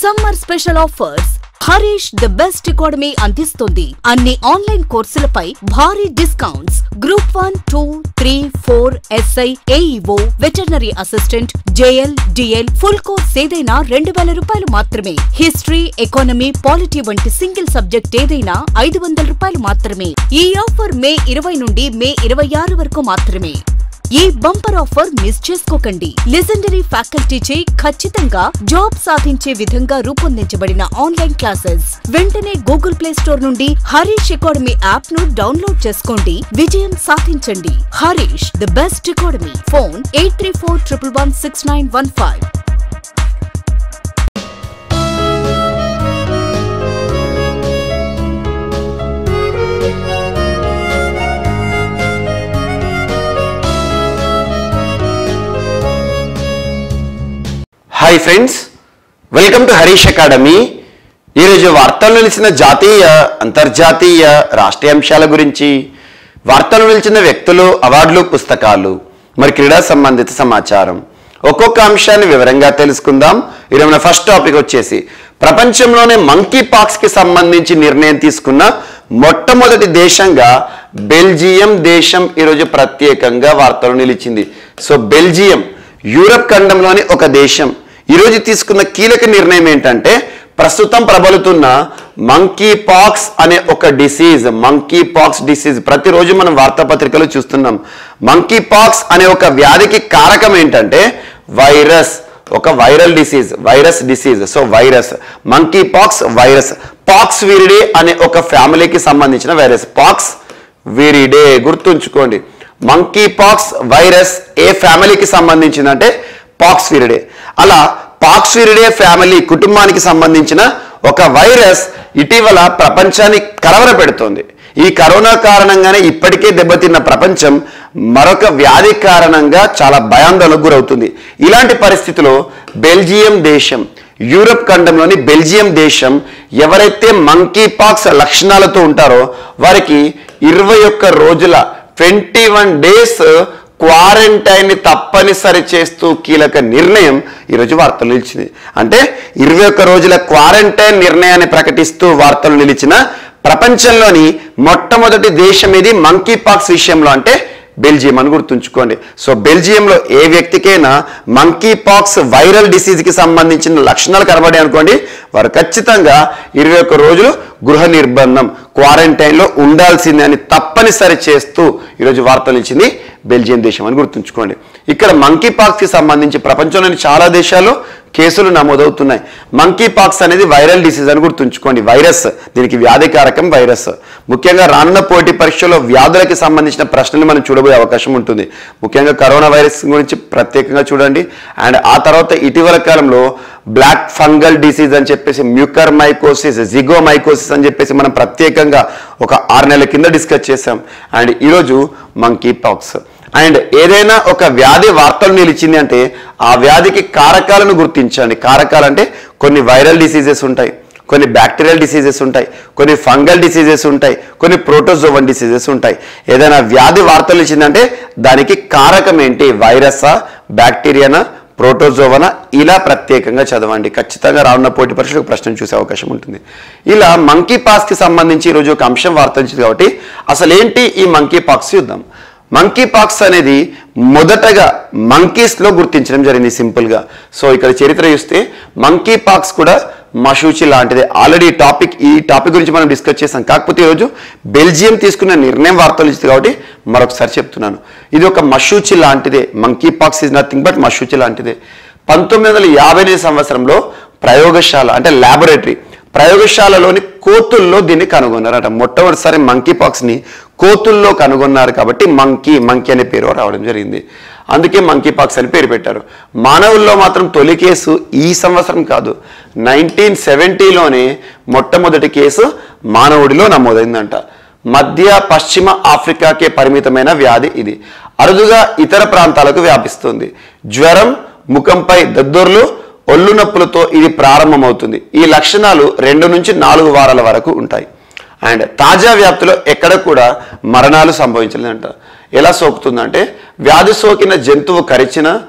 summer special offers Harish the best academy అందిస్తుంది అన్ని online కోర్సులపై భారీ discounts group one two three four SI AEO veterinary assistant JL DL full course ఏదైనా రెండు వేల రూపాయలు మాత్రమే హిస్టరీ ఎకానమీ పాలిటీ వంటి సింగిల్ సబ్జెక్ట్ ఏదైనా ఐదు వందల రూపాయలు మాత్రమే ఈ ఆఫర్ మే ఇరవై నుండి మే ఇరవై ఆరు వరకు మాత్రమే ఈ బంపర్ ఆఫర్ మిస్ చేసుకోకండి లెజెండరీ ఫ్యాకల్టీచే ఖచ్చితంగా జాబ్ సాధించే విధంగా రూపొందించబడిన ఆన్లైన్ క్లాసెస్ వెంటనే గూగుల్ ప్లే స్టోర్ నుండి హరీష్ అకాడమీ యాప్ ను డౌన్లోడ్ చేసుకోండి విజయం సాధించండి Harish the best academy phone eight three four triple one six nine one five hi friends welcome to Harish academy ఈరోజు వార్తల్లో నిలిచిన జాతీయ అంతర్జాతీయ రాష్ట్రీయ అంశాల గురించి వార్తల్లో నిలిచిన వ్యక్తులు అవార్డులు పుస్తకాలు మరి క్రీడా సంబంధిత సమాచారం ఒక్కొక్క అంశాన్ని వివరంగా తెలుసుకుందాం ఈరోజు మన ఫస్ట్ టాపిక్ వచ్చేసి ప్రపంచంలోనే మంకీ పాక్స్ కి సంబంధించి నిర్ణయం తీసుకున్న మొట్టమొదటి దేశంగా బెల్జియం దేశం ఈరోజు ప్రత్యేకంగా వార్తలు నిలిచింది సో బెల్జియం యూరప్ ఖండంలోని ఒక దేశం ఈరోజు తీసుకున్న కీలక నిర్ణయం ఏంటంటే ప్రస్తుతం ప్రబలుతున్న మంకీ పాక్స్ అనే ఒక డిసీజ్ మంకీ పాక్స్ డిసీజ్ ప్రతిరోజు మనం వార్తాపత్రికలు చూస్తున్నాం మంకీ పాక్స్ అనే ఒక వ్యాధికి కారకం ఏంటంటే వైరస్ ఒక viral disease virus disease so virus monkeypox virus Poxviridae అనే ఒక ఫ్యామిలీకి సంబంధించిన వైరస్ పాక్స్ విరిడే గుర్తుంచుకోండి మంకీ పాక్స్ వైరస్ ఏ ఫ్యామిలీకి సంబంధించిందంటే పాక్స్ విరిడే అలా పాక్స్ విరిడే ఫ్యామిలీ కుటుంబానికి సంబంధించిన ఒక వైరస్ ఇటీవల ప్రపంచాన్ని కలవరపెడుతోంది ఈ కరోనా కారణంగానే ఇప్పటికే దెబ్బతిన్న ప్రపంచం మరొక వ్యాధి కారణంగా చాలా భయాందోళనకు గురవుతుంది ఇలాంటి పరిస్థితిలో బెల్జియం దేశం యూరప్ ఖండంలోని బెల్జియం దేశం ఎవరైతే మంకీ పాక్స్ లక్షణాలతో ఉంటారో వారికి ఇరవై ఒక్క రోజుల ట్వంటీ వన్ డేస్ క్వారంటైన్ ని తప్పనిసరి చేస్తూ కీలక నిర్ణయం ఈరోజు వార్తలు నిలిచింది అంటే ఇరవై ఒక్క రోజుల క్వారంటైన్ నిర్ణయాన్ని ప్రకటిస్తూ వార్తలు నిలిచిన ప్రపంచంలోని మొట్టమొదటి దేశం ఇది మంకీ పాక్స్ విషయంలో అంటే బెల్జియం అని గుర్తుంచుకోండి సో బెల్జియంలో ఏ వ్యక్తికైనా మంకీ పాక్స్ వైరల్ డిసీజ్కి సంబంధించిన లక్షణాలు కనబడి అనుకోండి వారు ఖచ్చితంగా ఇరవై ఒక్క రోజులు గృహ నిర్బంధం క్వారంటైన్లో ఉండాల్సిందే అని తప్పనిసరి చేస్తూ ఈరోజు వార్తలు ఇచ్చింది బెల్జియం దేశం అని గుర్తుంచుకోండి ఇక్కడ మంకీ పాక్స్కి సంబంధించి ప్రపంచంలోని చాలా దేశాల్లో కేసులు నమోదవుతున్నాయి మంకీ పాక్స్ అనేది వైరల్ డిసీజ్ అని గుర్తుంచుకోండి వైరస్ దీనికి వ్యాధికారకం వైరస్ ముఖ్యంగా రానున్న పోటీ పరీక్షలో వ్యాధులకి సంబంధించిన ప్రశ్నలు మనం చూడబోయే అవకాశం ఉంటుంది ముఖ్యంగా కరోనా వైరస్ గురించి ప్రత్యేకంగా చూడండి అండ్ ఆ తర్వాత ఇటీవల కాలంలో బ్లాక్ ఫంగల్ డిసీజ్ అని చెప్పేసి మ్యూకర్ మైకోసిస్ జిగో మైకోసిస్ అని చెప్పేసి మనం ప్రత్యేకంగా ఒక ఆరు నెలల కింద డిస్కస్ చేసాం అండ్ ఈరోజు మంకీ పాక్స్ అండ్ ఏదైనా ఒక వ్యాధి వార్తలు నిలిచింది అంటే ఆ వ్యాధికి కారకాలను గుర్తించండి కారకాలు అంటే కొన్ని వైరల్ డిసీజెస్ ఉంటాయి కొన్ని బ్యాక్టీరియల్ డిసీజెస్ ఉంటాయి కొన్ని ఫంగల్ డిసీజెస్ ఉంటాయి కొన్ని ప్రోటోజోవన్ డిసీజెస్ ఉంటాయి ఏదైనా వ్యాధి వార్తలు ఇచ్చిందంటే దానికి కారకం ఏంటి వైరసా బ్యాక్టీరియానా ప్రోటోజోవనా ఇలా ప్రత్యేకంగా చదవండి ఖచ్చితంగా రానున్న పోటీ పరీక్షలకు ప్రశ్న చూసే అవకాశం ఉంటుంది ఇలా మంకీ పాక్స్కి సంబంధించి ఈరోజు ఒక అంశం వార్త వచ్చింది కాబట్టి అసలు ఏంటి ఈ మంకీ పాక్స్ చూద్దాం మంకీ పాక్స్ అనేది మొదటగా మంకీస్ లో గుర్తించడం జరిగింది సింపుల్ గా సో ఇక్కడ చరిత్ర చూస్తే మంకీ పాక్స్ కూడా మషూచి లాంటిదే ఆల్రెడీ టాపిక్ ఈ టాపిక్ గురించి మనం డిస్కస్ చేసాం కాకపోతే ఈరోజు బెల్జియం తీసుకున్న నిర్ణయం వార్తలు ఇచ్చింది కాబట్టి మరొకసారి చెప్తున్నాను ఇది ఒక మషూచి లాంటిదే monkeypox is nothing but మషూచి లాంటిదే పంతొమ్మిది వందల యాభై ఎనిమిది సంవత్సరంలో ప్రయోగశాల అంటే ల్యాబొరేటరీ ప్రయోగశాలలోని కోతుల్లో దీన్ని కనుగొన్నారట మొట్టమొదటిసారి మంకీ పాక్స్ ని కోతుల్లో కనుగొన్నారు కాబట్టి మంకీ మంకీ అనే పేరు రావడం జరిగింది అందుకే మంకీ పాక్స్ అని పేరు పెట్టారు మానవుల్లో మాత్రం తొలి కేసు ఈ సంవత్సరం కాదు నైన్టీన్ సెవెంటీలోనే మొట్టమొదటి కేసు మానవుడిలో నమోదైందంట మధ్య పశ్చిమ ఆఫ్రికాకే పరిమితమైన వ్యాధి ఇది అరుదుగా ఇతర ప్రాంతాలకు వ్యాపిస్తుంది జ్వరం ముఖంపై దద్దోర్లు ఒళ్ళు నొప్పులతో ఇది ప్రారంభమవుతుంది ఈ లక్షణాలు రెండు నుంచి నాలుగు వారాల వరకు ఉంటాయి అండ్ తాజా వ్యాప్తిలో ఎక్కడ కూడా మరణాలు సంభవించలేదంట ఎలా సోకుతుందంటే వ్యాధి సోకిన జంతువు కరిచిన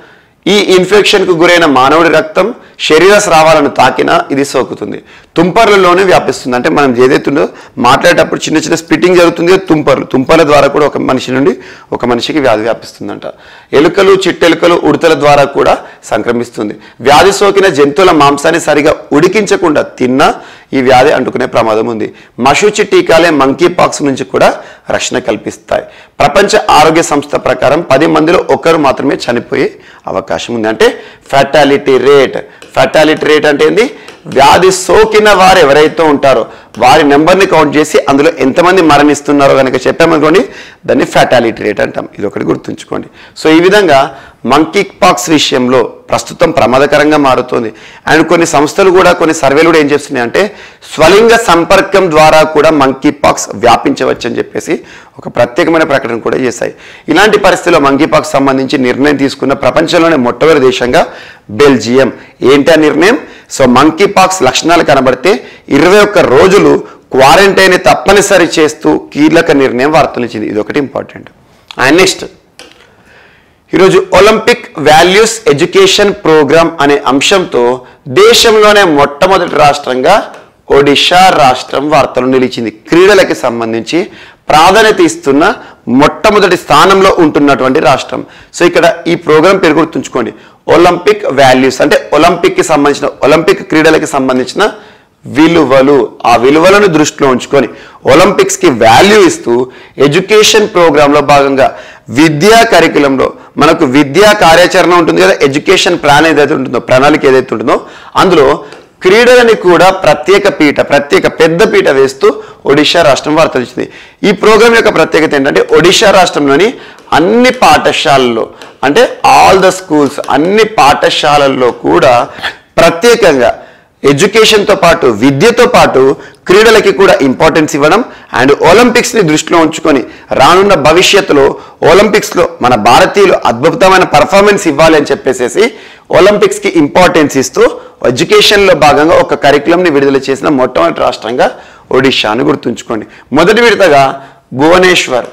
ఈ ఇన్ఫెక్షన్కు గురైన మానవుడి రక్తం శరీర స్రావాలను తాకినా ఇది సోకుతుంది తుంపర్లలోనే వ్యాపిస్తుంది అంటే మనం ఏదైతుందో మాట్లాడేటప్పుడు చిన్న చిన్న స్పిట్టింగ్ జరుగుతుంది కదా, తుంపర్లు తుంపర్ల ద్వారా కూడా ఒక మనిషి నుండి ఒక మనిషికి వ్యాధి వ్యాపిస్తుందంట ఎలుకలు చిట్టెలుకలు ఉడతల ద్వారా కూడా సంక్రమిస్తుంది వ్యాధి సోకిన జంతువుల మాంసాన్ని సరిగా ఉడికించకుండా తిన్నా ఈ వ్యాధి అంటుకునే ప్రమాదం ఉంది మశూచి టీకాలే మంకీ పాక్స్ నుంచి కూడా రక్షణ కల్పిస్తాయి ప్రపంచ ఆరోగ్య సంస్థ ప్రకారం పది మందిలో ఒకరు మాత్రమే చనిపోయే అవకాశం ఉంది అంటే ఫెటాలిటీ రేట్ ఫెటాలిటీ రేట్ అంటే ఏంది వ్యాధి సోకిన వారు ఎవరైతే ఉంటారో వారి నెంబర్ని కౌంట్ చేసి అందులో ఎంతమంది మరణిస్తున్నారో కనుక చెప్పామనుకోండి దాన్ని ఫెటాలిటీ రేట్ అంటాం ఇది ఒకటి గుర్తుంచుకోండి సో ఈ విధంగా మంకీ పాక్స్ విషయంలో ప్రస్తుతం ప్రమాదకరంగా మారుతోంది అండ్ కొన్ని సంస్థలు కూడా కొన్ని సర్వేలు కూడా ఏం చేస్తున్నాయి అంటే స్వలింగ సంపర్కం ద్వారా కూడా మంకీ పాక్స్ వ్యాపించవచ్చు అని చెప్పేసి ఒక ప్రత్యేకమైన ప్రకటన కూడా చేశాయి ఇలాంటి పరిస్థితుల్లో మంకీ పాక్స్ సంబంధించి నిర్ణయం తీసుకున్న ప్రపంచంలోనే మొట్టమొదటి దేశంగా బెల్జియం ఏంటి ఆ నిర్ణయం సో మంకీ పాక్స్ లక్షణాలు కనబడితే ఇరవై ఒక్క రోజులు క్వారంటైన్ తప్పనిసరి చేస్తూ కీలక నిర్ణయం వార్తలిచ్చింది ఇది ఒకటి ఇంపార్టెంట్ అండ్ నెక్స్ట్ ఈరోజు ఒలింపిక్ వాల్యూస్ ఎడ్యుకేషన్ ప్రోగ్రామ్ అనే అంశంతో దేశంలోనే మొట్టమొదటి రాష్ట్రంగా ఒడిషా రాష్ట్రం వార్తలు నిలిచింది క్రీడలకి సంబంధించి ప్రాధాన్యత ఇస్తున్న మొట్టమొదటి స్థానంలో ఉంటున్నటువంటి రాష్ట్రం సో ఇక్కడ ఈ ప్రోగ్రాం పేరు గుర్తుంచుకోండి ఒలింపిక్ వాల్యూస్ అంటే ఒలింపిక్కి సంబంధించిన ఒలింపిక్ క్రీడలకి సంబంధించిన విలువలు ఆ విలువలను దృష్టిలో ఉంచుకొని ఒలింపిక్స్ కి వాల్యూ ఇస్తూ ఎడ్యుకేషన్ ప్రోగ్రాంలో భాగంగా విద్యా కరికులంలో మనకు విద్యా కార్యాచరణ ఉంటుంది కదా ఎడ్యుకేషన్ ప్లాన్ ఏదైతే ఉంటుందో ప్రణాళిక ఏదైతే ఉంటుందో అందులో క్రీడలని కూడా ప్రత్యేక పీట ప్రత్యేక పెద్ద పీట వేస్తూ ఒడిషా రాష్ట్రం వార్తలిచ్చింది ఈ ప్రోగ్రాం యొక్క ప్రత్యేకత ఏంటంటే ఒడిషా రాష్ట్రంలోని అన్ని పాఠశాలల్లో అంటే ఆల్ ద స్కూల్స్ అన్ని పాఠశాలల్లో కూడా ప్రత్యేకంగా ఎడ్యుకేషన్తో పాటు విద్యతో పాటు క్రీడలకి కూడా ఇంపార్టెన్స్ ఇవ్వడం అండ్ ఒలింపిక్స్ని దృష్టిలో ఉంచుకొని రానున్న భవిష్యత్తులో ఒలింపిక్స్లో మన భారతీయులు అద్భుతమైన పర్ఫార్మెన్స్ ఇవ్వాలి అని చెప్పేసేసి ఒలింపిక్స్కి ఇంపార్టెన్స్ ఇస్తూ ఎడ్యుకేషన్లో భాగంగా ఒక కరికులంని విడుదల చేసిన మొట్టమొదటి రాష్ట్రంగా ఒడిషాను గుర్తుంచుకోండి మొదటి విడతగా భువనేశ్వర్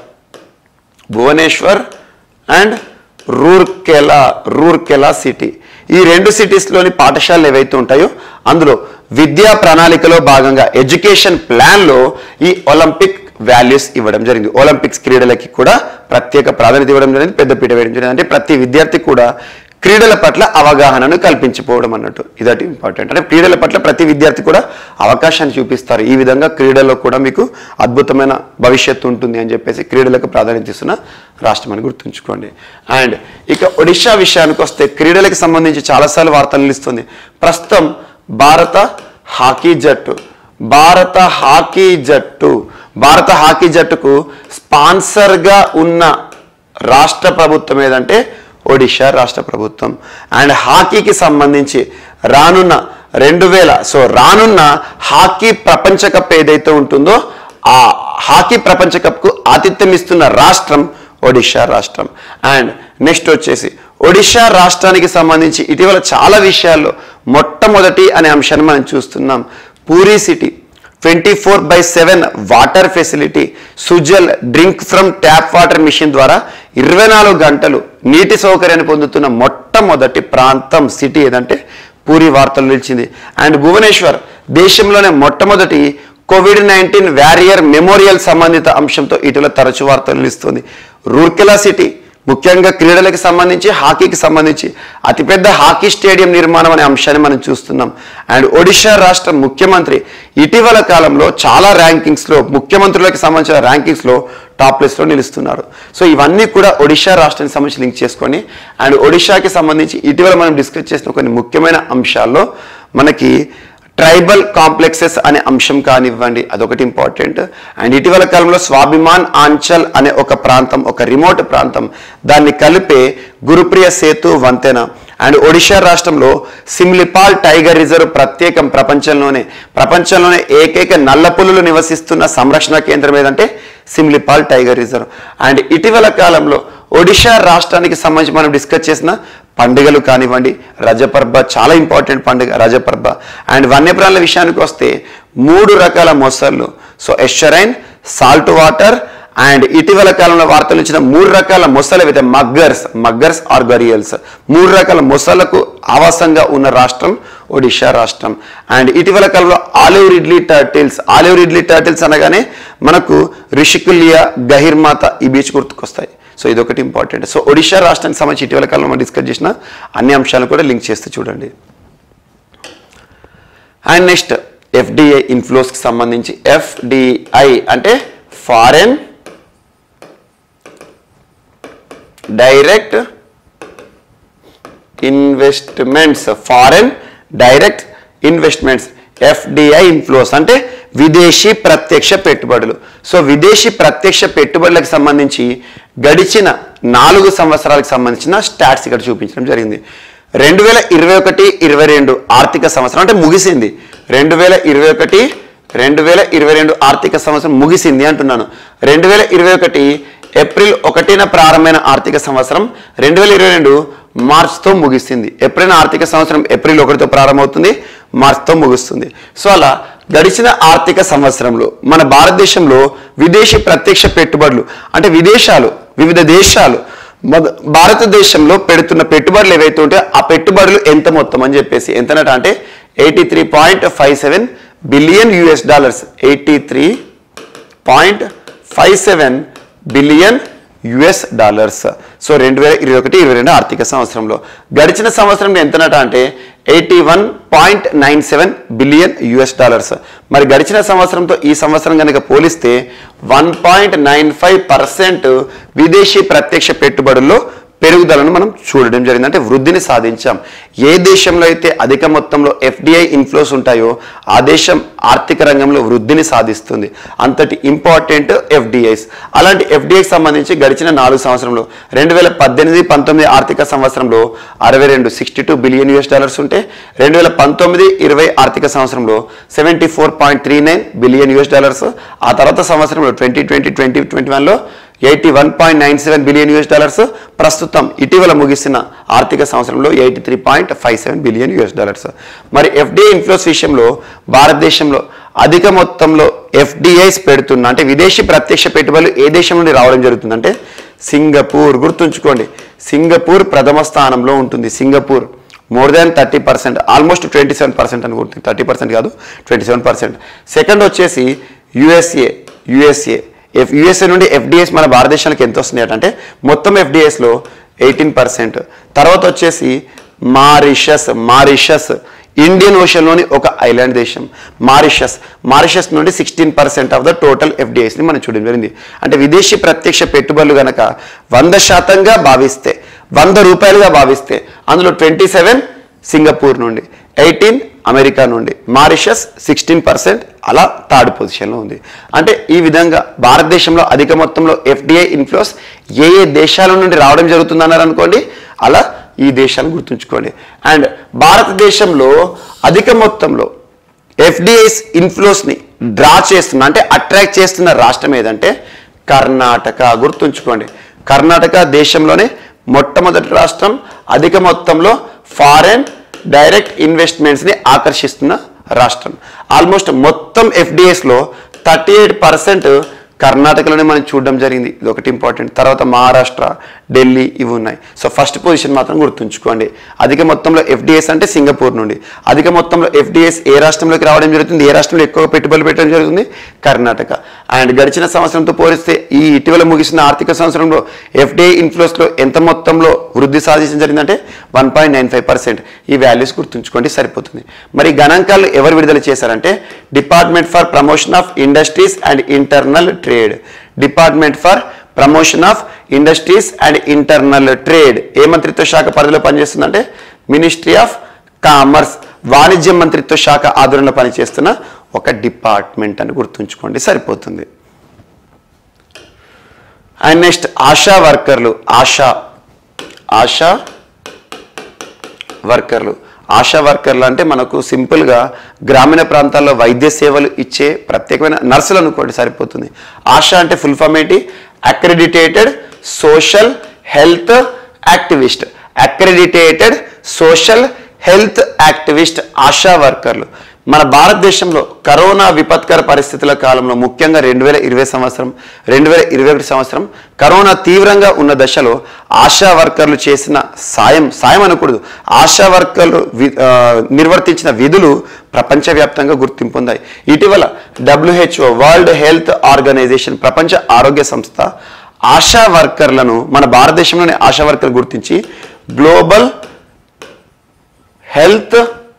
భువనేశ్వర్ అండ్ రూర్కెలా రూర్కెలా సిటీ ఈ రెండు సిటీస్లోని పాఠశాలలు ఏవైతే ఉంటాయో అందులో విద్యా ప్రణాళికలో భాగంగా ఎడ్యుకేషన్ ప్లాన్లో ఈ ఒలింపిక్ వాల్యూస్ ఇవ్వడం జరిగింది ఒలింపిక్స్ క్రీడలకి కూడా ప్రత్యేక ప్రాధాన్యత ఇవ్వడం జరిగింది పెద్దపీట వేయడం జరిగింది అంటే ప్రతి విద్యార్థి కూడా క్రీడల పట్ల అవగాహనను కల్పించిపోవడం అన్నట్టు ఇదటి ఇంపార్టెంట్ అంటే క్రీడల పట్ల ప్రతి విద్యార్థి కూడా అవకాశాన్ని చూపిస్తారు ఈ విధంగా క్రీడల్లో కూడా మీకు అద్భుతమైన భవిష్యత్తు ఉంటుంది అని చెప్పేసి క్రీడలకు ప్రాధాన్యత ఇస్తున్న రాష్ట్రం అని గుర్తుంచుకోండి అండ్ ఇక ఒడిషా విషయానికి వస్తే క్రీడలకు సంబంధించి చాలాసార్లు వార్తలు నిలుస్తుంది ప్రస్తుతం భారత హాకీ జట్టు భారత హాకీ జట్టు భారత హాకీ జట్టుకు స్పాన్సర్గా ఉన్న రాష్ట్ర ప్రభుత్వం ఏదంటే ఒడిషా రాష్ట్ర ప్రభుత్వం అండ్ హాకీకి సంబంధించి రానున్న రెండు వేల సో రానున్న హాకీ ప్రపంచ కప్ ఏదైతే ఉంటుందో ఆ హాకీ ప్రపంచ కప్కు ఆతిథ్యం ఇస్తున్న రాష్ట్రం ఒడిషా రాష్ట్రం అండ్ నెక్స్ట్ వచ్చేసి ఒడిషా రాష్ట్రానికి సంబంధించి ఇటీవల చాలా విషయాల్లో మొట్టమొదటి అనే అంశాన్ని మనం చూస్తున్నాం Puri city twenty four by seven water facility Sujal drink from tap water mission ద్వారా ఇరవై నాలుగు గంటలు నీటి సౌకర్యాన్ని పొందుతున్న మొట్టమొదటి ప్రాంతం సిటీ ఏదంటే పూరి వార్తలు నిలిచింది అండ్ భువనేశ్వర్ దేశంలోనే మొట్టమొదటి కోవిడ్ నైన్టీన్ వ్యారియర్ మెమోరియల్ సంబంధిత అంశంతో ఇటీవల తరచు వార్తలు నిలుస్తుంది రూర్కెలా సిటీ ముఖ్యంగా క్రీడలకు సంబంధించి హాకీకి సంబంధించి అతిపెద్ద హాకీ స్టేడియం నిర్మాణం అనే అంశాన్ని మనం చూస్తున్నాం అండ్ ఒడిషా రాష్ట్ర ముఖ్యమంత్రి ఇటీవల కాలంలో చాలా ర్యాంకింగ్స్లో ముఖ్యమంత్రులకు సంబంధించిన ర్యాంకింగ్స్లో టాప్ లిస్ట్లో నిలుస్తున్నారు సో ఇవన్నీ కూడా ఒడిషా రాష్ట్రానికి సంబంధించి లింక్ చేసుకొని అండ్ ఒడిషాకి సంబంధించి ఇటీవల మనం డిస్కస్ చేసిన కొన్ని ముఖ్యమైన అంశాల్లో మనకి ట్రైబల్ కాంప్లెక్సెస్ అనే అంశం కానివ్వండి అదొకటి ఇంపార్టెంట్ అండ్ ఇటీవల కాలంలో స్వాభిమాన్ ఆంచల్ అనే ఒక ప్రాంతం ఒక రిమోట్ ప్రాంతం దాన్ని కలిపే గురుప్రియ సేతు వంతెన అండ్ ఒడిషా రాష్ట్రంలో సిమ్లిపాల్ టైగర్ రిజర్వ్ ప్రత్యేకం ప్రపంచంలోనే ప్రపంచంలోనే ఏకైక నల్లపులులు నివసిస్తున్న సంరక్షణ కేంద్రం ఏదంటే సిమ్లిపాల్ టైగర్ రిజర్వ్ అండ్ ఇటీవల కాలంలో ఒడిషా రాష్ట్రానికి సంబంధించి మనం డిస్కస్ చేసిన పండుగలు కానివ్వండి రజపర్బ చాలా ఇంపార్టెంట్ పండుగ రజపర్బ అండ్ వన్యప్రాణుల విషయానికి వస్తే మూడు రకాల మొసళ్ళు so estuarine salt water and ఇటీవల కాలంలో వార్తలు ఇచ్చిన మూడు రకాల మొసలు అయితే మగ్గర్స్ మగ్గర్స్ ఆర్ గరియల్స్ మూడు రకాల మొసలకు ఆవాసంగా ఉన్న రాష్ట్రం ఒడిషా రాష్ట్రం అండ్ ఇటీవల కాలంలో olive ridley turtles olive ridley turtles అనగానే మనకు రిషికులియా గహిర్మాత ఈ బీచ్ గుర్తుకొస్తాయి సో ఇది ఒకటి ఇంపార్టెంట్ సో ఒడిషా రాష్ట్రానికి సంబంధించి ఇటీవల కాలంలో మనం డిస్కస్ చేసిన అన్ని అంశాలను కూడా లింక్ చేస్తూ చూడండి అండ్ నెక్స్ట్ ఎఫ్డిఐ ఇన్ఫ్లోస్కి సంబంధించి ఎఫ్డిఐ అంటే foreign direct investments foreign direct investments FDI inflows అంటే విదేశీ ప్రత్యక్ష పెట్టుబడులు సో విదేశీ ప్రత్యక్ష పెట్టుబడులకు సంబంధించి గడిచిన నాలుగు సంవత్సరాలకు సంబంధించిన స్టాట్స్ ఇక్కడ చూపించడం జరిగింది రెండు వేల ఇరవై ఒకటి ఇరవై రెండు ఆర్థిక సంవత్సరం అంటే ముగిసింది రెండు వేల ఇరవై ఒకటి రెండు వేల ఇరవై రెండు ఆర్థిక సంవత్సరం ముగిసింది అంటున్నాను రెండు వేల ఇరవై ఒకటి ఏప్రిల్ ఒకటిన ప్రారంభమైన ఆర్థిక సంవత్సరం రెండు వేల ఇరవై రెండు మార్చ్తో ముగిస్తుంది ఎప్పుడైనా ఆర్థిక సంవత్సరం ఏప్రిల్ ఒకటితో ప్రారంభమవుతుంది మార్చ్తో ముగుస్తుంది సో అలా గడిచిన ఆర్థిక సంవత్సరంలో మన భారతదేశంలో విదేశీ ప్రత్యక్ష పెట్టుబడులు అంటే విదేశాలు వివిధ దేశాలు మొద భారతదేశంలో పెడుతున్న పెట్టుబడులు ఏవైతే ఉంటే ఆ పెట్టుబడులు ఎంత మొత్తం అని చెప్పేసి ఎంతనట అంటే eighty three point five seven billion US dollars eighty three point five seven billion US dollars so రెండు వేల ఇరవై ఒకటి ఇరవై రెండు ఆర్థిక సంవత్సరంలో గడిచిన సంవత్సరంలో ఎంతనట అంటే eighty one point nine seven billion US dollars మరి గడిచిన సంవత్సరంతో ఈ సంవత్సరం కనుక పోలిస్తే one point nine five percent విదేశీ ప్రత్యక్ష పెట్టుబడుల్లో పెరుగుదలను మనం చూడడం జరిగింది అంటే వృద్ధిని సాధించాం ఏ దేశంలో అయితే అధిక మొత్తంలో ఎఫ్డిఐ ఇన్ఫ్లోస్ ఉంటాయో ఆ దేశం ఆర్థిక రంగంలో వృద్ధిని సాధిస్తుంది అంతటి ఇంపార్టెంట్ ఎఫ్డిఐస్ అలాంటి ఎఫ్డిఐకి సంబంధించి గడిచిన నాలుగు సంవత్సరంలో రెండు వేల పద్దెనిమిది పంతొమ్మిది ఆర్థిక సంవత్సరంలో అరవై రెండు sixty two billion US dollars ఉంటే రెండు వేల పంతొమ్మిది ఇరవై ఆర్థిక సంవత్సరంలో seventy four point three nine billion US dollars ఆ తర్వాత సంవత్సరంలో ట్వంటీ ట్వంటీ ట్వంటీ ట్వంటీ వన్లో eighty one point nine seven billion US dollars ప్రస్తుతం ఇటీవల ముగిసిన ఆర్థిక సంవత్సరంలో eighty three point five seven billion US dollars మరి ఎఫ్డిఐ ఇన్ఫ్లోస్ విషయంలో భారతదేశంలో అధిక మొత్తంలో ఎఫ్డిఐస్ పెడుతున్న అంటే విదేశీ ప్రత్యక్ష పెట్టుబడులు ఏ దేశం నుండి రావడం జరుగుతుందంటే సింగపూర్ గుర్తుంచుకోండి సింగపూర్ ప్రథమ స్థానంలో ఉంటుంది Singapore more than thirty percent almost twenty seven percent అనుకుంటుంది థర్టీ పర్సెంట్ కాదు ట్వంటీ సెవెన్ పర్సెంట్ సెకండ్ వచ్చేసి యుఎస్ఏ యుఎస్ఏ ఎఫ్ యుఎస్ఏ నుండి ఎఫ్డిఎస్ మన భారతదేశానికి ఎంత వస్తున్నాయి అంటే మొత్తం ఎఫ్డిఎస్లో ఎయిటీన్ పర్సెంట్ తర్వాత వచ్చేసి మారిషస్ మారిషస్ ఇండియన్ ఓషన్లోని ఒక ఐలాండ్ దేశం మారిషస్ మారిషస్ నుండి sixteen percent of the total ఎఫ్డిఐస్ని మనం చూడడం జరిగింది అంటే విదేశీ ప్రత్యక్ష పెట్టుబడులు గనక వంద శాతంగా భావిస్తే వంద రూపాయలుగా భావిస్తే అందులో ట్వంటీ సెవెన్ సింగపూర్ నుండి ఎయిటీన్ అమెరికా నుండి మారిషస్ సిక్స్టీన్ పర్సెంట్ అలా థర్డ్ పొజిషన్లో ఉంది అంటే ఈ విధంగా భారతదేశంలో అధిక మొత్తంలో ఎఫ్డిఐ ఇన్ఫ్లోస్ ఏ ఏ దేశాల నుండి రావడం జరుగుతుంది అన్నారు అనుకోండి అలా ఈ దేశాన్ని గుర్తుంచుకోండి అండ్ భారతదేశంలో అధిక మొత్తంలో ఎఫ్డిఐస్ ఇన్ఫ్లోస్ని డ్రా చేస్తున్న అంటే అట్రాక్ట్ చేస్తున్న రాష్ట్రం ఏదంటే కర్ణాటక గుర్తుంచుకోండి కర్ణాటక దేశంలోనే మొట్టమొదటి రాష్ట్రం అధిక మొత్తంలో ఫారెన్ డైరెక్ట్ ఇన్వెస్ట్మెంట్స్ని ఆకర్షిస్తున్న రాష్ట్రం ఆల్మోస్ట్ మొత్తం ఎఫ్డిఎస్లో థర్టీ ఎయిట్ పర్సెంట్ కర్ణాటకలోనే మనం చూడడం జరిగింది ఇది ఒకటి ఇంపార్టెంట్ తర్వాత మహారాష్ట్ర ఢిల్లీ ఇవి ఉన్నాయి సో ఫస్ట్ పొజిషన్ మాత్రం గుర్తుంచుకోండి అధిక మొత్తంలో ఎఫ్డిఎస్ అంటే సింగపూర్ నుండి అధిక మొత్తంలో ఎఫ్డిఎస్ ఏ రాష్ట్రంలోకి రావడం జరుగుతుంది ఏ రాష్ట్రంలో ఎక్కువ పెట్టుబడులు పెట్టడం జరుగుతుంది కర్ణాటక అండ్ గడిచిన సంవత్సరంతో పోలిస్తే ఈ ఇటీవల ముగిసిన ఆర్థిక సంవత్సరంలో ఎఫ్డిఐ ఇన్ఫ్లోస్లో ఎంత మొత్తంలో వృద్ధి సాధించడం జరిగిందంటే one point nine five percent ఈ వాల్యూస్ గుర్తుంచుకోండి సరిపోతుంది మరి ఈ గణాంకాలు ఎవరు విడుదల చేశారంటే department for promotion of industries and internal trade department for promotion of industries and internal trade ఏ మంత్రిత్వ శాఖ పరిధిలో పనిచేస్తుందంటే మినిస్ట్రీ ఆఫ్ కామర్స్ వాణిజ్య మంత్రిత్వ శాఖ ఆధ్వర్యంలో పనిచేస్తున్న ఒక డిపార్ట్మెంట్ అని గుర్తుంచుకోండి సరిపోతుంది అండ్ నెక్స్ట్ ఆశా వర్కర్లు ఆశా ఆశా వర్కర్లు ఆశా వర్కర్లు అంటే మనకు సింపుల్గా గ్రామీణ ప్రాంతాల్లో వైద్య సేవలు ఇచ్చే ప్రత్యేకమైన నర్సులు అనుకోండి సరిపోతుంది ఆశా అంటే ఫుల్ ఫామ్ ఏంటి accredited social health activist accredited social health activist Asha వర్కర్లు మన భారతదేశంలో కరోనా విపత్కర పరిస్థితుల కాలంలో ముఖ్యంగా రెండు వేల ఇరవై సంవత్సరం రెండు వేల ఇరవై ఒకటి సంవత్సరం కరోనా తీవ్రంగా ఉన్న దశలో ఆశా వర్కర్లు చేసిన సాయం సాయం అనకూడదు ఆశా వర్కర్లు వి- ఆ, నిర్వర్తించిన విధులు ప్రపంచవ్యాప్తంగా గుర్తింపు పొందాయి ఇటీవల డబ్ల్యూహెచ్ఓ వరల్డ్ హెల్త్ ఆర్గనైజేషన్ ప్రపంచ ఆరోగ్య సంస్థ ఆశా వర్కర్లను మన భారతదేశంలోని ఆశా వర్కర్లు గుర్తించి గ్లోబల్ హెల్త్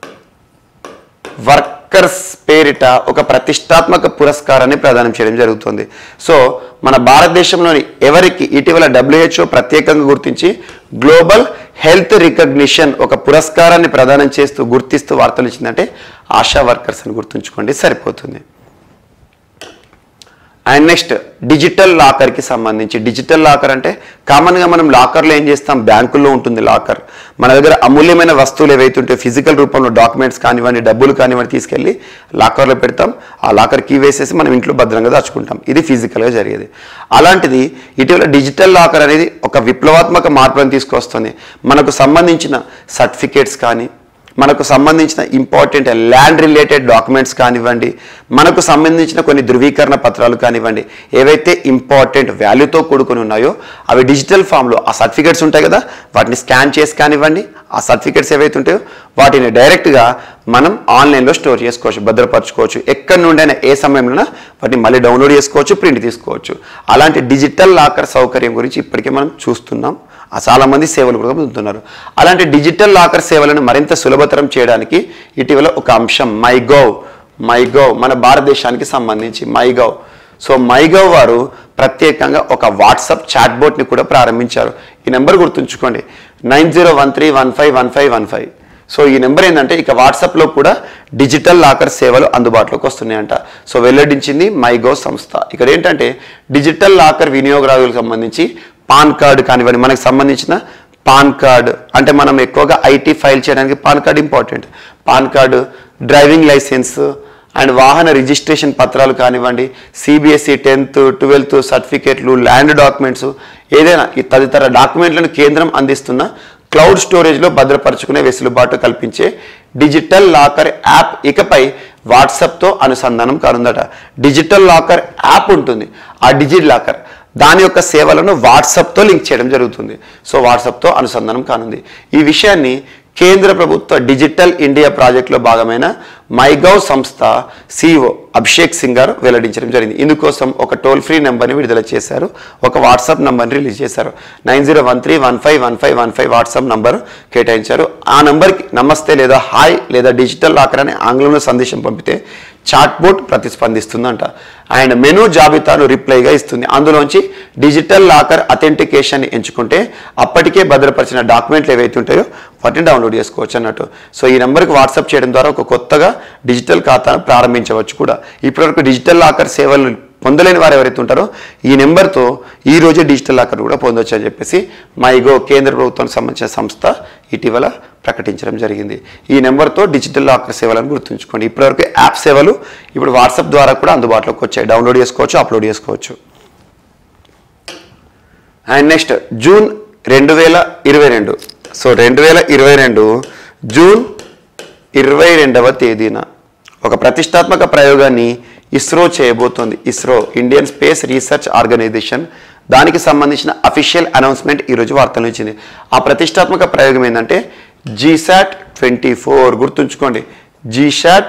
వర్కర్స్ పేరిట ఒక ప్రతిష్టాత్మక పురస్కారాన్ని ప్రదానం చేయడం జరుగుతుంది సో మన భారతదేశంలోని ఎవరికి ఇటీవల డబ్ల్యూహెచ్ఓ ప్రత్యేకంగా గుర్తించి గ్లోబల్ హెల్త్ రికగ్నిషన్ ఒక పురస్కారాన్ని ప్రదానం చేస్తూ గుర్తిస్తూ వార్తలు ఇచ్చిందంటే ఆశా వర్కర్స్ అని గుర్తుంచుకోండి సరిపోతుంది అండ్ నెక్స్ట్ డిజిటల్ లాకర్కి సంబంధించి డిజిటల్ లాకర్ అంటే కామన్గా మనం లాకర్లో ఏం చేస్తాం బ్యాంకుల్లో ఉంటుంది లాకర్ మన దగ్గర అమూల్యమైన వస్తువులు ఏవైతే ఉంటాయో ఫిజికల్ రూపంలో డాక్యుమెంట్స్ కానివ్వండి డబ్బులు కానివ్వండి తీసుకెళ్ళి లాకర్లో పెడతాం ఆ లాకర్ కీ వేసేసి మనం ఇంట్లో భద్రంగా దాచుకుంటాం ఇది ఫిజికల్గా జరిగేది అలాంటిది ఇటీవల డిజిటల్ లాకర్ అనేది ఒక విప్లవాత్మక మార్పులను తీసుకొస్తుంది మనకు సంబంధించిన సర్టిఫికేట్స్ కానీ మనకు సంబంధించిన ఇంపార్టెంట్ ల్యాండ్ రిలేటెడ్ డాక్యుమెంట్స్ కానివ్వండి మనకు సంబంధించిన కొన్ని ధృవీకరణ పత్రాలు కానివ్వండి ఏవైతే ఇంపార్టెంట్ వాల్యూతో కూడుకొని ఉన్నాయో అవి డిజిటల్ ఫామ్లో ఆ సర్టిఫికేట్స్ ఉంటాయి కదా వాటిని స్కాన్ చేసి కానివ్వండి ఆ సర్టిఫికేట్స్ ఏవైతే ఉంటాయో వాటిని డైరెక్ట్గా మనం ఆన్లైన్లో స్టోర్ చేసుకోవచ్చు భద్రపరచుకోవచ్చు ఎక్కడి నుండైనా ఏ సమయంలోనైనా వాటిని మళ్ళీ డౌన్లోడ్ చేసుకోవచ్చు ప్రింట్ తీసుకోవచ్చు అలాంటి డిజిటల్ లాకర్ సౌకర్యం గురించి ఇప్పటికే మనం చూస్తున్నాం ఆ చాలా మంది సేవలు కూడా పొందుతున్నారు అలాంటి డిజిటల్ లాకర్ సేవలను మరింత సులభతరం చేయడానికి ఇటీవల ఒక అంశం మైగవ్ మైగవ్ మన భారతదేశానికి సంబంధించి మైగవ్ సో మైగవ్ వారు ప్రత్యేకంగా ఒక వాట్సాప్ చాట్ బోట్ని కూడా ప్రారంభించారు ఈ నెంబర్ గుర్తుంచుకోండి nine zero one three one five one five one five so ఈ నెంబర్ ఏంటంటే ఇక వాట్సాప్లో కూడా డిజిటల్ లాకర్ సేవలు అందుబాటులోకి వస్తున్నాయంట సో వెల్లడించింది మైగో సంస్థ ఇక్కడ ఏంటంటే డిజిటల్ లాకర్ వినియోగదారులకు సంబంధించి పాన్ కార్డు కానివ్వండి మనకు సంబంధించిన పాన్ కార్డు అంటే మనం ఎక్కువగా ఐటీ ఫైల్ చేయడానికి PAN card important PAN card driving licence and వాహన రిజిస్ట్రేషన్ పత్రాలు కానివ్వండి సిబిఎస్ఈ టెన్త్ ట్వెల్త్ సర్టిఫికేట్లు ల్యాండ్ డాక్యుమెంట్స్ ఏదైనా ఈ తదితర డాక్యుమెంట్లను కేంద్రం అందిస్తున్న క్లౌడ్ స్టోరేజ్లో భద్రపరుచుకునే వెసులుబాటు కల్పించే డిజిటల్ లాకర్ యాప్ ఇకపై వాట్సాప్తో అనుసంధానం కానుందట డిజిటల్ లాకర్ యాప్ ఉంటుంది ఆ డిజిటల్ లాకర్ దాని యొక్క సేవలను వాట్సాప్తో లింక్ చేయడం జరుగుతుంది సో వాట్సాప్తో అనుసంధానం కానుంది ఈ విషయాన్ని కేంద్ర ప్రభుత్వ డిజిటల్ ఇండియా ప్రాజెక్టులో భాగమైన మైగవ్ సంస్థ సిఇఓ అభిషేక్ సింగ్ గారు వెల్లడించడం జరిగింది ఇందుకోసం ఒక టోల్ ఫ్రీ నెంబర్ని విడుదల చేశారు ఒక వాట్సాప్ నెంబర్ని రిలీజ్ చేశారు nine zero one three one five one five one five WhatsApp number కేటాయించారు ఆ నంబర్కి నమస్తే లేదా హాయ్ లేదా డిజిటల్ లాకర్ అనే ఆంగ్లంలో సందేశం పంపితే చాట్ బోట్ ప్రతిస్పందిస్తుందంట అండ్ మెనూ జాబితాను రిప్లైగా ఇస్తుంది అందులోంచి డిజిటల్ లాకర్ అథెంటికేషన్ ఎంచుకుంటే అప్పటికే భద్రపరిచిన డాక్యుమెంట్లు ఏవైతే ఉంటాయో వాటిని డౌన్లోడ్ చేసుకోవచ్చు అన్నట్టు సో ఈ నెంబర్కి వాట్సాప్ చేయడం ద్వారా ఒక కొత్తగా డిజిటల్ ఖాతాను ప్రారంభించవచ్చు కూడా ఇప్పటివరకు డిజిటల్ లాకర్ సేవలు పొందలేని వారు ఎవరైతే ఉంటారో ఈ నెంబర్తో ఈ రోజే డిజిటల్ లాకర్ కూడా పొందొచ్చు అని చెప్పేసి మైగో కేంద్ర ప్రభుత్వానికి సంబంధించిన సంస్థ ఇటీవల ప్రకటించడం జరిగింది ఈ నెంబర్తో డిజిటల్ లాకర్ సేవలను గుర్తుంచుకోండి ఇప్పటివరకు యాప్ సేవలు ఇప్పుడు వాట్సాప్ ద్వారా కూడా అందుబాటులోకి వచ్చాయి డౌన్లోడ్ చేసుకోవచ్చు అప్లోడ్ చేసుకోవచ్చు అండ్ నెక్స్ట్ జూన్ రెండు వేల ఇరవై రెండు సో రెండు వేల ఇరవై రెండు జూన్ ఇరవై రెండవ తేదీన ఒక ప్రతిష్టాత్మక ప్రయోగాన్ని ఇస్రో చేయబోతోంది ISRO Indian Space Research Organisation దానికి సంబంధించిన అఫీషియల్ అనౌన్స్మెంట్ ఈరోజు వార్తలు ఇచ్చింది ఆ ప్రతిష్టాత్మక ప్రయోగం ఏంటంటే జీశాట్ ట్వంటీ ఫోర్ గుర్తుంచుకోండి జీశాట్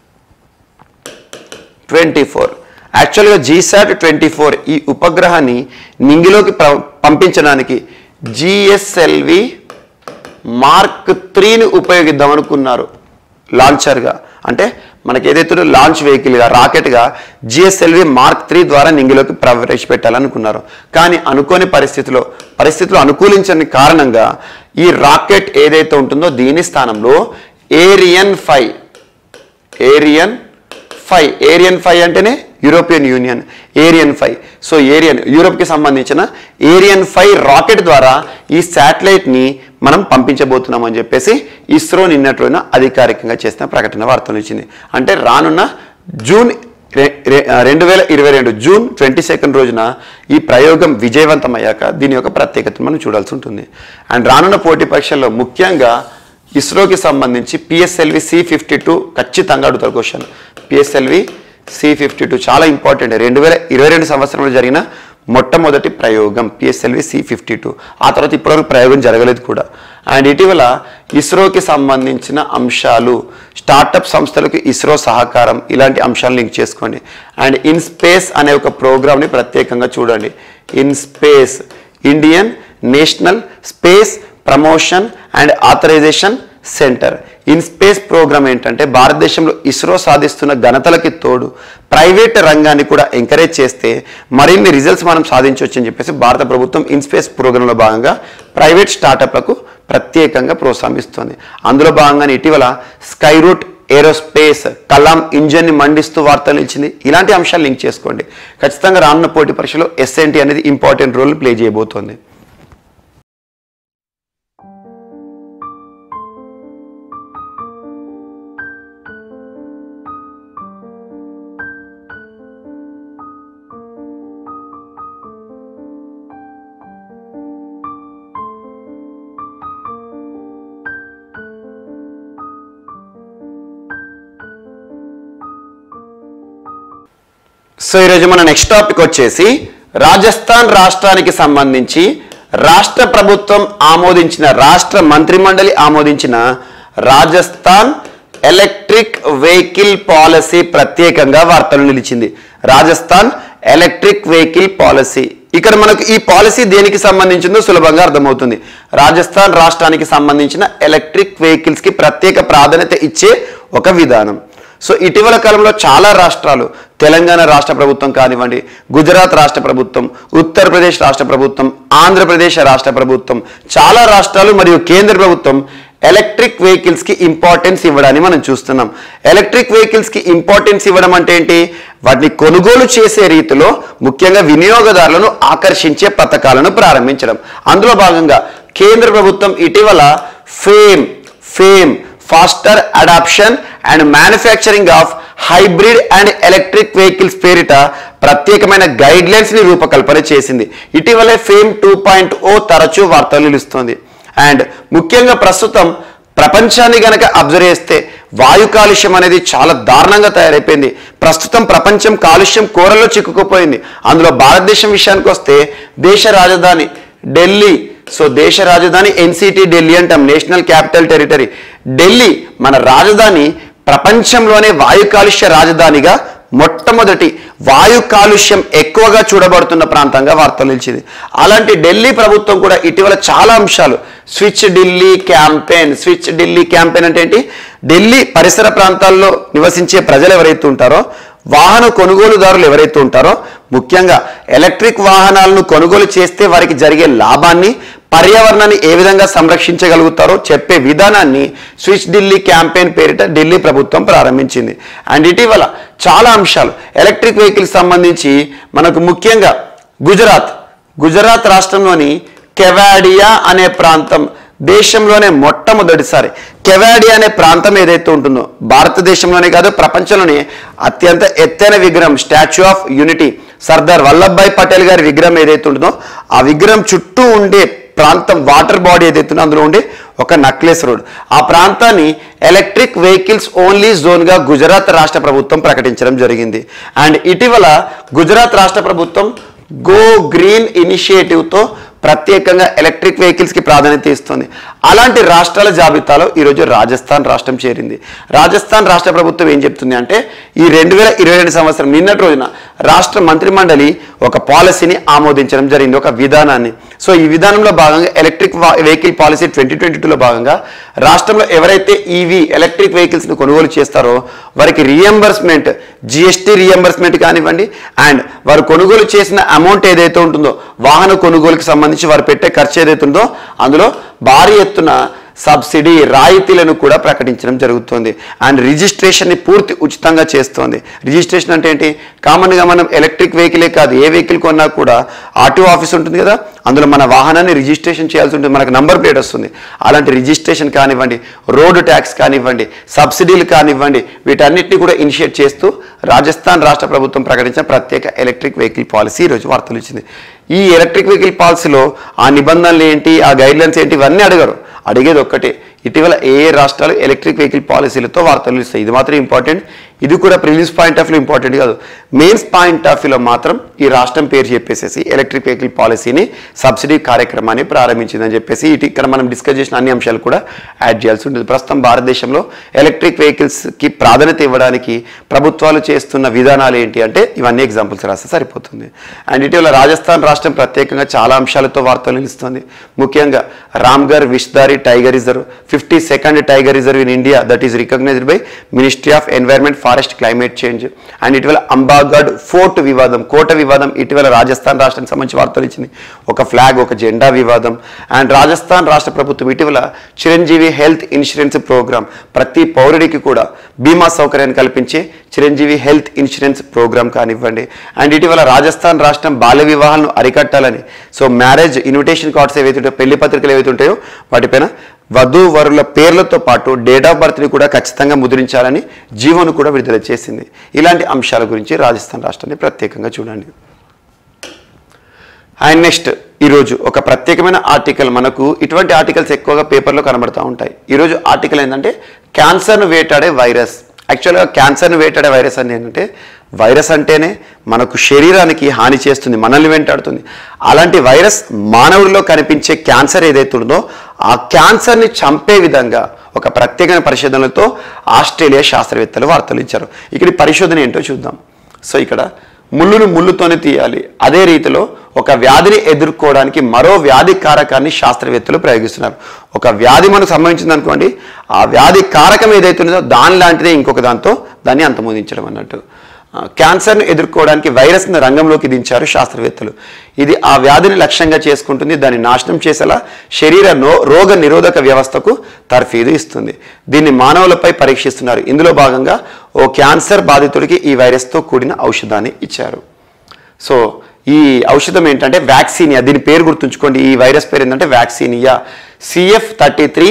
ట్వంటీ ఫోర్ యాక్చువల్గా జీసాట్ ట్వంటీ ఫోర్ ఈ ఉపగ్రహాన్ని నింగిలోకి ప్ర- పంపించడానికి జిఎస్ఎల్వి మార్క్ త్రీని ఉపయోగిద్దాం అనుకున్నారు లాంచర్గా అంటే మనకి ఏదైతే లాంచ్ వెహికల్గా రాకెట్గా జిఎస్ఎల్వి మార్క్ త్రీ ద్వారా నింగిలోకి ప్రవేశపెట్టాలనుకున్నారు కానీ అనుకోని పరిస్థితిలో పరిస్థితులు అనుకూలించని కారణంగా ఈ రాకెట్ ఏదైతే ఉంటుందో దీని స్థానంలో Ariane five Ariane five Ariane five అంటేనే European Union Ariane five so Ariane యూరోప్కి సంబంధించిన ఏరియన్ ఫైవ్ రాకెట్ ద్వారా ఈ శాటిలైట్ని మనం పంపించబోతున్నాం అని చెప్పేసి ఇస్రో నిన్నటి రోజున అధికారికంగా చేసిన ప్రకటన వార్తలు ఇచ్చింది అంటే రానున్న జూన్ రె- రె- రెండు వేల ఇరవై రెండు జూన్ ట్వంటీ సెకండ్ రోజున ఈ ప్రయోగం విజయవంతమయ్యాక దీని యొక్క ప్రత్యేకతను మనం చూడాల్సి ఉంటుంది అండ్ రానున్న పోటీ పరీక్షల్లో ముఖ్యంగా ఇస్రోకి సంబంధించి పిఎస్ఎల్వి సి ఫిఫ్టీ టూ ఖచ్చితంగా అడుగుతారు question PSLV C fifty two చాలా ఇంపార్టెంట్ రెండు వేల ఇరవై రెండు సంవత్సరంలో జరిగిన మొట్టమొదటి ప్రయోగం పిఎస్ఎల్వి సి ఫిఫ్టీ టూ ఆ తర్వాత ఇప్పటివరకు ప్రయోగం జరగలేదు కూడా అండ్ ఇటీవల ఇస్రోకి సంబంధించిన అంశాలు స్టార్టప్ సంస్థలకు ఇస్రో సహకారం ఇలాంటి అంశాలు లింక్ చేసుకోండి అండ్ ఇన్ స్పేస్ అనే ఒక ప్రోగ్రామ్ని ప్రత్యేకంగా చూడండి in space Indian National Space Promotion and Authorisation Centre in space programme ఏంటంటే భారతదేశంలో ఇస్రో సాధిస్తున్న ఘనతలకి తోడు ప్రైవేట్ రంగాన్ని కూడా ఎంకరేజ్ చేస్తే మరిన్ని రిజల్ట్స్ మనం సాధించవచ్చు అని చెప్పేసి భారత ప్రభుత్వం ఇన్ స్పేస్ ప్రోగ్రాంలో భాగంగా ప్రైవేట్ స్టార్టప్లకు ప్రత్యేకంగా ప్రోత్సహిస్తుంది అందులో భాగంగానే ఇటీవల స్కై రూట్ ఏరోస్పేస్ కలాం ఇంజన్ని మండిస్తూ వార్తలు ఇచ్చింది ఇలాంటి అంశాలు లింక్ చేసుకోండి ఖచ్చితంగా రానున్న పోటీ పరీక్షలో ఎస్ఎన్టీ అనేది ఇంపార్టెంట్ రోల్ ప్లే చేయబోతోంది సో ఈరోజు మన నెక్స్ట్ టాపిక్ వచ్చేసి రాజస్థాన్ రాష్ట్రానికి సంబంధించి రాష్ట్ర ప్రభుత్వం ఆమోదించిన రాష్ట్ర మంత్రిమండలి ఆమోదించిన రాజస్థాన్ ఎలక్ట్రిక్ వెహికల్ పాలసీ ప్రత్యేకంగా వార్తలు నిలిచింది రాజస్థాన్ ఎలక్ట్రిక్ వెహికల్ పాలసీ ఇక్కడ మనకు ఈ పాలసీ దేనికి సంబంధించిందో సులభంగా అర్థమవుతుంది రాజస్థాన్ రాష్ట్రానికి సంబంధించిన ఎలక్ట్రిక్ వెహికల్స్ కి ప్రత్యేక ప్రాధాన్యత ఇచ్చే ఒక విధానం సో ఇటీవల కాలంలో చాలా రాష్ట్రాలు తెలంగాణ రాష్ట్ర ప్రభుత్వం కానివ్వండి గుజరాత్ రాష్ట్ర ప్రభుత్వం ఉత్తరప్రదేశ్ రాష్ట్ర ప్రభుత్వం ఆంధ్రప్రదేశ్ రాష్ట్ర ప్రభుత్వం చాలా రాష్ట్రాలు మరియు కేంద్ర ప్రభుత్వం ఎలక్ట్రిక్ వెహికల్స్ కి ఇంపార్టెన్స్ ఇవ్వడాన్ని మనం చూస్తున్నాం ఎలక్ట్రిక్ వెహికల్స్ కి ఇంపార్టెన్స్ ఇవ్వడం అంటే ఏంటి వాటిని కొనుగోలు చేసే రీతిలో ముఖ్యంగా వినియోగదారులను ఆకర్షించే పథకాలను ప్రారంభించడం అందులో భాగంగా కేంద్ర ప్రభుత్వం ఇటీవల FAME FAME faster adoption and manufacturing of hybrid and electric vehicles పేరిట ప్రత్యేకమైన గైడ్ లైన్స్ ని రూపకల్పన చేసింది ఇటీవలే ఫేమ్ టూ పాయింట్ ఓ తరచూ వార్తలు నిలుస్తోంది అండ్ ముఖ్యంగా ప్రస్తుతం ప్రపంచాన్ని గనక అబ్జర్వ్ చేస్తే వాయు కాలుష్యం అనేది చాలా దారుణంగా తయారైపోయింది ప్రస్తుతం ప్రపంచం కాలుష్యం కూరలో చిక్కుకుపోయింది అందులో భారతదేశం విషయానికి వస్తే దేశ రాజధాని ఢిల్లీ సో దేశ రాజధాని ఎన్సిటి ఢిల్లీ అంటాం నేషనల్ క్యాపిటల్ టెరిటరీ ఢిల్లీ మన రాజధాని ప్రపంచంలోనే వాయు కాలుష్య రాజధానిగా మొట్టమొదటి వాయు కాలుష్యం ఎక్కువగా చూడబడుతున్న ప్రాంతంగా వార్తలు నిలిచింది అలాంటి ఢిల్లీ ప్రభుత్వం కూడా ఇటీవల చాలా అంశాలు switch Delhi campaign switch Delhi campaign అంటే ఏంటి ఢిల్లీ పరిసర ప్రాంతాల్లో నివసించే ప్రజలు ఎవరైతే ఉంటారో వాహన కొనుగోలుదారులు ఎవరైతే ఉంటారో ముఖ్యంగా ఎలక్ట్రిక్ వాహనాలను కొనుగోలు చేస్తే వారికి జరిగే లాభాన్ని పర్యావరణాన్ని ఏ విధంగా సంరక్షించగలుగుతారో చెప్పే విధానాన్ని స్విచ్ ఢిల్లీ క్యాంపెయిన్ పేరిట ఢిల్లీ ప్రభుత్వం ప్రారంభించింది అండ్ ఇటీవల చాలా అంశాలు ఎలక్ట్రిక్ వెహికల్స్ సంబంధించి మనకు ముఖ్యంగా గుజరాత్ గుజరాత్ రాష్ట్రంలోని కెవాడియా అనే ప్రాంతం దేశంలోనే మొట్టమొదటిసారి కెవాడియా అనే ప్రాంతం ఏదైతే ఉంటుందో భారతదేశంలోనే కాదు ప్రపంచంలోనే అత్యంత ఎత్తైన విగ్రహం Statue of Unity Sardar Vallabhbhai Patel గారి విగ్రహం ఏదైతే ఉంటుందో ఆ విగ్రహం చుట్టూ ఉండే ప్రాంతం వాటర్ బాడీ ఏదైతే ఉందో అందులో ఉండే ఒక నక్లెస్ రోడ్ ఆ ప్రాంతాన్ని ఎలక్ట్రిక్ వెహికల్స్ ఓన్లీ జోన్గా గుజరాత్ రాష్ట్ర ప్రభుత్వం ప్రకటించడం జరిగింది అండ్ ఇటీవల గుజరాత్ రాష్ట్ర ప్రభుత్వం గో గ్రీన్ ఇనిషియేటివ్తో ప్రత్యేకంగా ఎలక్ట్రిక్ వెహికల్స్కి ప్రాధాన్యత ఇస్తుంది అలాంటి రాష్ట్రాల జాబితాలో ఈరోజు రాజస్థాన్ రాష్ట్రం చేరింది రాజస్థాన్ రాష్ట్ర ప్రభుత్వం ఏం చెప్తుంది అంటే ఈ రెండు వేల ఇరవై రెండు సంవత్సరం నిన్నటి రోజున రాష్ట్ర మంత్రిమండలి ఒక పాలసీని ఆమోదించడం జరిగింది ఒక విధానాన్ని సో ఈ విధానంలో భాగంగా electric vehicle policy twenty twenty టూలో భాగంగా రాష్ట్రంలో ఎవరైతే ఈవీ ఎలక్ట్రిక్ వెహికల్స్ని కొనుగోలు చేస్తారో వారికి రియంబర్స్మెంట్ జిఎస్టీ రియంబర్స్మెంట్ కానివ్వండి అండ్ వారు కొనుగోలు చేసిన అమౌంట్ ఏదైతే ఉంటుందో వాహన కొనుగోలుకి సంబంధించి వారు పెట్టే ఖర్చు ఏదైతే ఉందో అందులో భారీ ఎత్తున సబ్సిడీ రాయితీలను కూడా ప్రకటించడం జరుగుతుంది అండ్ రిజిస్ట్రేషన్ని పూర్తి ఉచితంగా చేస్తోంది రిజిస్ట్రేషన్ అంటే ఏంటి కామన్గా మనం ఎలక్ట్రిక్ వెహికలే కాదు ఏ వెహికల్ కొన్నా కూడా ఆర్టీఓ ఆఫీస్ ఉంటుంది కదా అందులో మన వాహనాన్ని రిజిస్ట్రేషన్ చేయాల్సి ఉంటుంది మనకు నంబర్ ప్లేట్ వస్తుంది అలాంటి రిజిస్ట్రేషన్ కానివ్వండి రోడ్డు ట్యాక్స్ కానివ్వండి సబ్సిడీలు కానివ్వండి వీటన్నిటిని కూడా ఇనిషియేట్ చేస్తూ రాజస్థాన్ రాష్ట్ర ప్రభుత్వం ప్రకటించిన ప్రత్యేక ఎలక్ట్రిక్ వెహికల్ పాలసీ ఈరోజు వార్తలు ఇచ్చింది ఈ ఎలక్ట్రిక్ వెహికల్ పాలసీలో ఆ నిబంధనలు ఏంటి ఆ గైడ్లైన్స్ ఏంటి ఇవన్నీ అడగరు అడిగేది ఒక్కటే ఇటీవల ఏ ఏ రాష్ట్రాలు ఎలక్ట్రిక్ వెహికల్ పాలసీలతో వార్తలు ఇస్తాయి ఇది మాత్రం ఇంపార్టెంట్ ఇది కూడా prelims point of view important కాదు మెయిన్స్ పాయింట్ ఆఫ్ వ్యూలో మాత్రం ఈ రాష్ట్రం పేరు చెప్పేసేసి ఎలక్ట్రిక్ వెహికల్ పాలసీని సబ్సిడీ కార్యక్రమాన్ని ప్రారంభించిందని చెప్పేసి ఇటు ఇక్కడ మనం డిస్కస్ చేసిన అన్ని అంశాలు కూడా యాడ్ చేయాల్సి ఉంటుంది ప్రస్తుతం భారతదేశంలో ఎలక్ట్రిక్ వెహికల్స్కి ప్రాధాన్యత ఇవ్వడానికి ప్రభుత్వాలు చేస్తున్న విధానాలు ఏంటి అంటే ఇవన్నీ ఎగ్జాంపుల్స్ రాస్తే సరిపోతుంది అండ్ ఇటీవల రాజస్థాన్ రాష్ట్రం ప్రత్యేకంగా చాలా అంశాలతో వార్తలు నిలుస్తుంది ముఖ్యంగా Ramgarh Vishdhari tiger reserve fifty second tiger reserve in India that is recognised by ministry of environment forest climate change and ఇటీవల అంబాగఢ్ ఫోర్ట్ వివాదం కోట వివాదం ఇటీవల రాజస్థాన్ రాష్ట్రానికి సంబంధించి వార్తలు ఇచ్చింది ఒక ఫ్లాగ్ ఒక జెండా వివాదం అండ్ రాజస్థాన్ రాష్ట్ర ప్రభుత్వం ఇటీవల చిరంజీవి హెల్త్ ఇన్సూరెన్స్ ప్రోగ్రామ్ ప్రతి పౌరుడికి కూడా బీమా సౌకర్యాన్ని కల్పించే చిరంజీవి హెల్త్ ఇన్సూరెన్స్ ప్రోగ్రామ్ కానివ్వండి అండ్ ఇటీవల రాజస్థాన్ రాష్ట్రం బాల్య వివాహాలను అరికట్టాలని సో మ్యారేజ్ ఇన్విటేషన్ కార్డ్స్ ఏవైతే ఉంటాయో పెళ్లి పత్రికలు ఏవైతే ఉంటాయో వాటిపైన వధూవరుల పేర్లతో పాటు డేట్ ఆఫ్ బర్త్ని కూడా ఖచ్చితంగా ముద్రించాలని జీవోను కూడా విడుదల చేసింది ఇలాంటి అంశాల గురించి రాజస్థాన్ రాష్ట్రాన్ని ప్రత్యేకంగా చూడండి అండ్ నెక్స్ట్ ఈరోజు ఒక ప్రత్యేకమైన ఆర్టికల్ మనకు ఇటువంటి ఆర్టికల్స్ ఎక్కువగా పేపర్లో కనబడుతూ ఉంటాయి ఈరోజు ఆర్టికల్ ఏంటంటే క్యాన్సర్ను వేటాడే వైరస్ యాక్చువల్గా క్యాన్సర్ను వేటాడే వైరస్ అని ఏంటంటే వైరస్ అంటేనే మనకు శరీరానికి హాని చేస్తుంది మనల్ని వెంటాడుతుంది అలాంటి వైరస్ మానవుడిలో కనిపించే క్యాన్సర్ ఏదైతే ఉందో ఆ క్యాన్సర్ని చంపే విధంగా ఒక ప్రత్యేకమైన పరిశోధనలతో ఆస్ట్రేలియా శాస్త్రవేత్తలు వార్తలు ఇచ్చారు ఇక్కడ ఈ పరిశోధన ఏంటో చూద్దాం సో ఇక్కడ ముళ్ళును ముళ్ళుతోనే తీయాలి అదే రీతిలో ఒక వ్యాధిని ఎదుర్కోవడానికి మరో వ్యాధి కారకాన్ని శాస్త్రవేత్తలు ప్రయోగిస్తున్నారు ఒక వ్యాధి మనకు సంభవించింది అనుకోండి ఆ వ్యాధి కారకం ఏదైతే ఉందో దాని లాంటిదే ఇంకొక దాంతో దాన్ని అంతమొందించడం అన్నట్టు ఆ, క్యాన్సర్ను ఎదుర్కోవడానికి వైరస్ను రంగంలోకి దించారు శాస్త్రవేత్తలు ఇది ఆ వ్యాధిని లక్ష్యంగా చేసుకుంటుంది దాన్ని నాశనం చేసేలా శరీర నో రోగ నిరోధక వ్యవస్థకు తర్ఫీదు ఇస్తుంది దీన్ని మానవులపై పరీక్షిస్తున్నారు ఇందులో భాగంగా ఓ క్యాన్సర్ బాధితుడికి ఈ వైరస్తో కూడిన ఔషధాన్ని ఇచ్చారు సో ఈ ఔషధం ఏంటంటే వ్యాక్సినియా దీని పేరు గుర్తుంచుకోండి ఈ వైరస్ పేరు ఏంటంటే vaccinia CF thirty three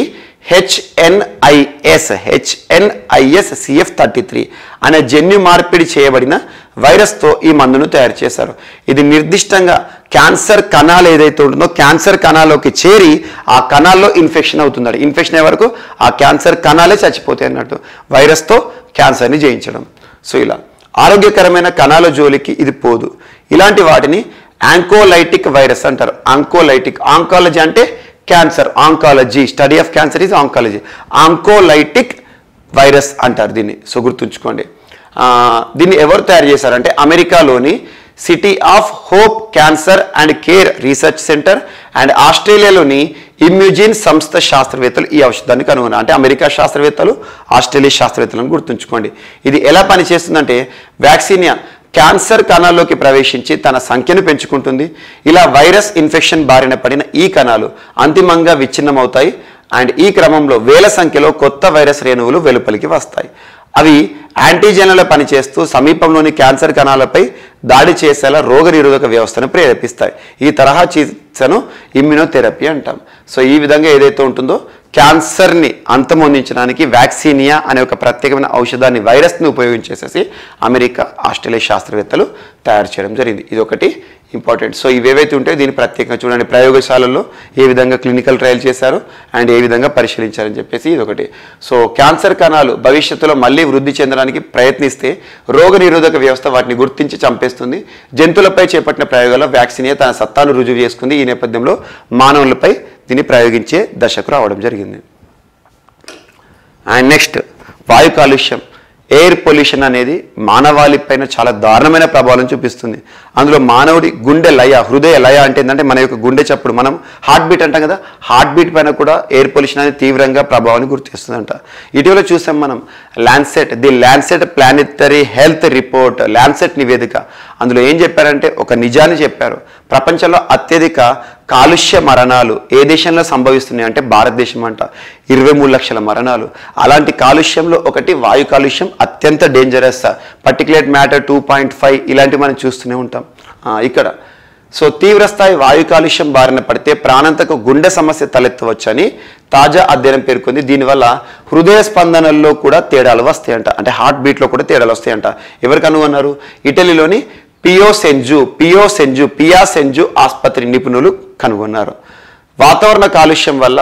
HNIS HNIS CF thirty three అనే జన్యు మార్పిడి చేయబడిన వైరస్తో ఈ మందును తయారు చేశారు ఇది నిర్దిష్టంగా క్యాన్సర్ కణాలు ఏదైతే ఉంటుందో క్యాన్సర్ కణాల్లోకి చేరి ఆ కణాల్లో ఇన్ఫెక్షన్ అవుతుంది ఇన్ఫెక్షన్ అయ్యే వరకు ఆ క్యాన్సర్ కణాలే చచ్చిపోతాయి అన్నట్టు వైరస్తో క్యాన్సర్ని జయించడం సో ఇలా ఆరోగ్యకరమైన కణాల జోలికి ఇది పోదు ఇలాంటి వాటిని యాంకోలైటిక్ వైరస్ అంటారు ఆంకోలైటిక్ ఆంకాలజీ అంటే cancer oncology study of cancer is oncology oncolytic virus అంటారు దీన్ని సో గుర్తుంచుకోండి ఆ, దీన్ని ఎవరు తయారు చేశారంటే అమెరికాలోని City of Hope cancer and care research centre and ఆస్ట్రేలియాలోని ఇమ్యూజిన్ సంస్థ శాస్త్రవేత్తలు ఈ ఔషధాన్ని కనుగొన్నారు అంటే అమెరికా శాస్త్రవేత్తలు ఆస్ట్రేలియా శాస్త్రవేత్తలను గుర్తుంచుకోండి ఇది ఎలా పనిచేస్తుందంటే వ్యాక్సినియా క్యాన్సర్ కణాల్లోకి ప్రవేశించి తన సంఖ్యను పెంచుకుంటుంది ఇలా వైరస్ ఇన్ఫెక్షన్ బారిన పడిన ఈ కణాలు అంతిమంగా విచ్ఛిన్నమవుతాయి అండ్ ఈ క్రమంలో వేల సంఖ్యలో కొత్త వైరస్ రేణువులు వెలుపలికి వస్తాయి అవి యాంటీజెన్ల పనిచేస్తూ సమీపంలోని క్యాన్సర్ కణాలపై దాడి చేసేలా రోగనిరోధక వ్యవస్థను ప్రేరేపిస్తాయి ఈ తరహా చికిత్సను ఇమ్యునోథెరపీ అంటాం సో ఈ విధంగా ఏదైతే ఉంటుందో క్యాన్సర్ని అంతమొందించడానికి వ్యాక్సినియా అనే ఒక ప్రత్యేకమైన ఔషధాన్ని వైరస్ని ఉపయోగించేసేసి అమెరికా ఆస్ట్రేలియా శాస్త్రవేత్తలు తయారు చేయడం జరిగింది ఇది ఒకటి ఇంపార్టెంట్ సో ఇవేవైతే ఉంటాయో దీన్ని ప్రత్యేకంగా చూడండి ప్రయోగశాలల్లో ఏ విధంగా క్లినికల్ ట్రయల్ చేశారు అండ్ ఏ విధంగా పరిశీలించారని చెప్పేసి ఇది ఒకటి సో క్యాన్సర్ కణాలు భవిష్యత్తులో మళ్ళీ వృద్ధి చెందడానికి ప్రయత్నిస్తే రోగనిరోధక వ్యవస్థ వాటిని గుర్తించి చంపేస్తుంది జంతువులపై చేపట్టిన ప్రయోగాల్లో వ్యాక్సినియా తన సత్తాను రుజువు చేసుకుంది ఈ నేపథ్యంలో మానవులపై దీన్ని ప్రయోగించే దశకు రావడం జరిగింది అండ్ నెక్స్ట్ వాయు కాలుష్యం ఎయిర్ పొల్యూషన్ అనేది మానవాళి పైన చాలా దారుణమైన ప్రభావం చూపిస్తుంది అందులో మానవుడి గుండె లయ హృదయ లయ అంటే ఏంటంటే మన యొక్క గుండె చప్పుడు మనం హార్ట్ బీట్ అంటాం కదా హార్ట్ బీట్ పైన కూడా ఎయిర్ పొల్యూషన్ అనేది తీవ్రంగా ప్రభావాన్ని గుర్తిస్తుందంట ఇటీవల చూసాం మనం Lancet the Lancet planetary health report Lancet నివేదిక అందులో ఏం చెప్పారంటే ఒక నిజాన్ని చెప్పారు ప్రపంచంలో అత్యధిక కాలుష్య మరణాలు ఏ దేశంలో సంభవిస్తున్నాయి అంటే భారతదేశం అంట ఇరవై మూడు లక్షల మరణాలు అలాంటి కాలుష్యంలో ఒకటి వాయు కాలుష్యం అత్యంత dangerous particulate matter two point five ఇలాంటివి మనం చూస్తూనే ఉంటాం ఆ, ఇక్కడ సో తీవ్రస్థాయి వాయు కాలుష్యం బారిన పడితే ప్రాణాంతక గుండె సమస్య తలెత్తవచ్చని తాజా అధ్యయనం పేర్కొంది దీనివల్ల హృదయ స్పందనల్లో కూడా తేడాలు వస్తాయంట అంటే హార్ట్ బీట్లో కూడా తేడాలు వస్తాయంట ఎవరు కనుగొన్నారు ఇటలీలోని పియో సెంజు పియో సెంజు పియా సెంజు ఆసుపత్రి నిపుణులు కనుగొన్నారు వాతావరణ కాలుష్యం వల్ల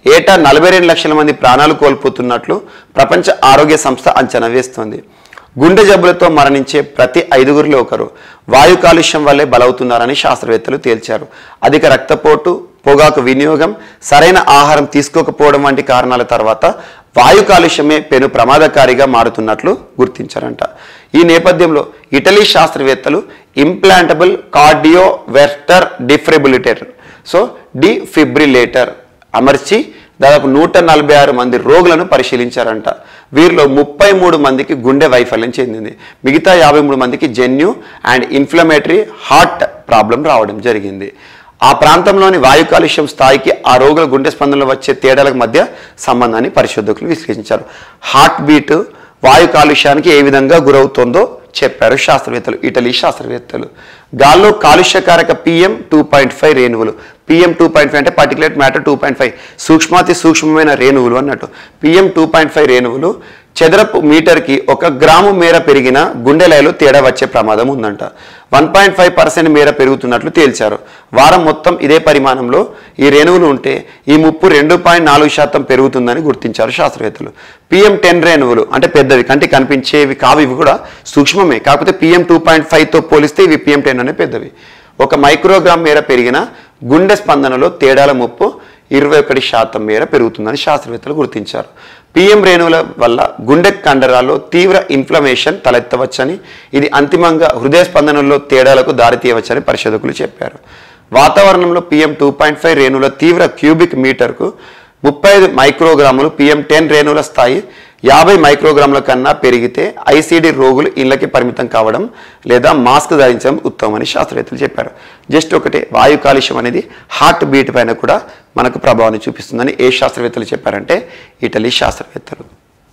ఏటా నలభై రెండు లక్షల మంది ప్రాణాలు కోల్పోతున్నట్లు ప్రపంచ ఆరోగ్య సంస్థ అంచనా వేస్తోంది గుండె జబ్బులతో మరణించే ప్రతి ఐదుగురిలో ఒకరు వాయు కాలుష్యం వల్లే బలవుతున్నారని శాస్త్రవేత్తలు తేల్చారు అధిక రక్తపోటు పొగాకు వినియోగం సరైన ఆహారం తీసుకోకపోవడం వంటి కారణాల తర్వాత వాయు కాలుష్యమే పెను ప్రమాదకారిగా మారుతున్నట్లు గుర్తించారంట ఈ నేపథ్యంలో ఇటలీ శాస్త్రవేత్తలు implantable cardioverter defibrillator so defibrillator అమర్చి దాదాపు నూట నలభై ఆరు మంది రోగులను పరిశీలించారంట వీరిలో ముప్పై మూడు మందికి గుండె వైఫల్యం చెందింది మిగతా యాభై మూడు మందికి జెన్యు అండ్ ఇన్ఫ్లమేటరీ హార్ట్ ప్రాబ్లం రావడం జరిగింది ఆ ప్రాంతంలోని వాయు కాలుష్యం స్థాయికి ఆ రోగుల గుండె స్పందనలో వచ్చే తేడాలకు మధ్య సంబంధాన్ని పరిశోధకులు విశ్లేషించారు హార్ట్ బీట్ వాయు కాలుష్యానికి ఏ విధంగా గురవుతోందో చెప్పారు శాస్త్రవేత్తలు ఇటలీ శాస్త్రవేత్తలు గాల్లో కాలుష్యకారక పిఎం టూ పాయింట్ ఫైవ్ రేణువులు పిఎం టూ పాయింట్ ఫైవ్ అంటే particulate matter two point five సూక్ష్మాతి సూక్ష్మమైన రేణువులు అన్నట్టు పిఎం టూ పాయింట్ ఫైవ్ రేణువులు చదరపు మీటర్కి ఒక గ్రాము మేర పెరిగిన గుండెలయలో తేడా వచ్చే ప్రమాదం ఉందంట వన్ పాయింట్ ఫైవ్ పర్సెంట్ మేర పెరుగుతున్నట్లు తేల్చారు వారం మొత్తం ఇదే పరిమాణంలో ఈ రేణువులు ఉంటే ఈ ముప్పు రెండు పాయింట్ నాలుగు శాతం పెరుగుతుందని గుర్తించారు శాస్త్రవేత్తలు పిఎం టెన్ రేణువులు అంటే పెద్దవి కంటికి కనిపించేవి కావు ఇవి కూడా సూక్ష్మమే కాకపోతే పిఎం టూ పాయింట్ ఫైవ్తో పోలిస్తే ఇవి పిఎం టెన్ అనే పెద్దవి ఒక మైక్రోగ్రామ్ మేర పెరిగిన గుండె స్పందనలో తేడాల ముప్పు ఇరవై ఒకటి శాతం మేర పెరుగుతుందని శాస్త్రవేత్తలు గుర్తించారు పిఎం రేణువుల వల్ల గుండె కండరాల్లో తీవ్ర ఇన్ఫ్లమేషన్ తలెత్తవచ్చని ఇది అంతిమంగా హృదయ స్పందనలో తేడాలకు దారితీయవచ్చని పరిశోధకులు చెప్పారు వాతావరణంలో పిఎం టూ పాయింట్ ఫైవ్ రేణువుల తీవ్ర క్యూబిక్ మీటర్కు ముప్పై ఐదు మైక్రోగ్రాములు పిఎం టెన్ రేణువుల స్థాయి యాభై మైక్రోగ్రాముల కన్నా పెరిగితే ఐసీడీ రోగులు ఇళ్లకి పరిమితం కావడం లేదా మాస్క్ ధరించడం ఉత్తమమని శాస్త్రవేత్తలు చెప్పారు జస్ట్ ఒకటే వాయు కాలుష్యం అనేది హార్ట్ బీట్ పైన కూడా మనకు ప్రభావాన్ని చూపిస్తుందని ఏ శాస్త్రవేత్తలు చెప్పారంటే ఇటలీ శాస్త్రవేత్తలు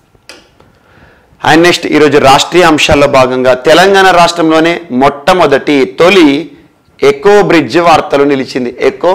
అండ్ నెక్స్ట్ ఈరోజు రాష్ట్రీయ అంశాల్లో భాగంగా తెలంగాణ రాష్ట్రంలోనే మొట్టమొదటి తొలి ఎకో బ్రిడ్జ్ వార్తలు నిలిచింది ఎకో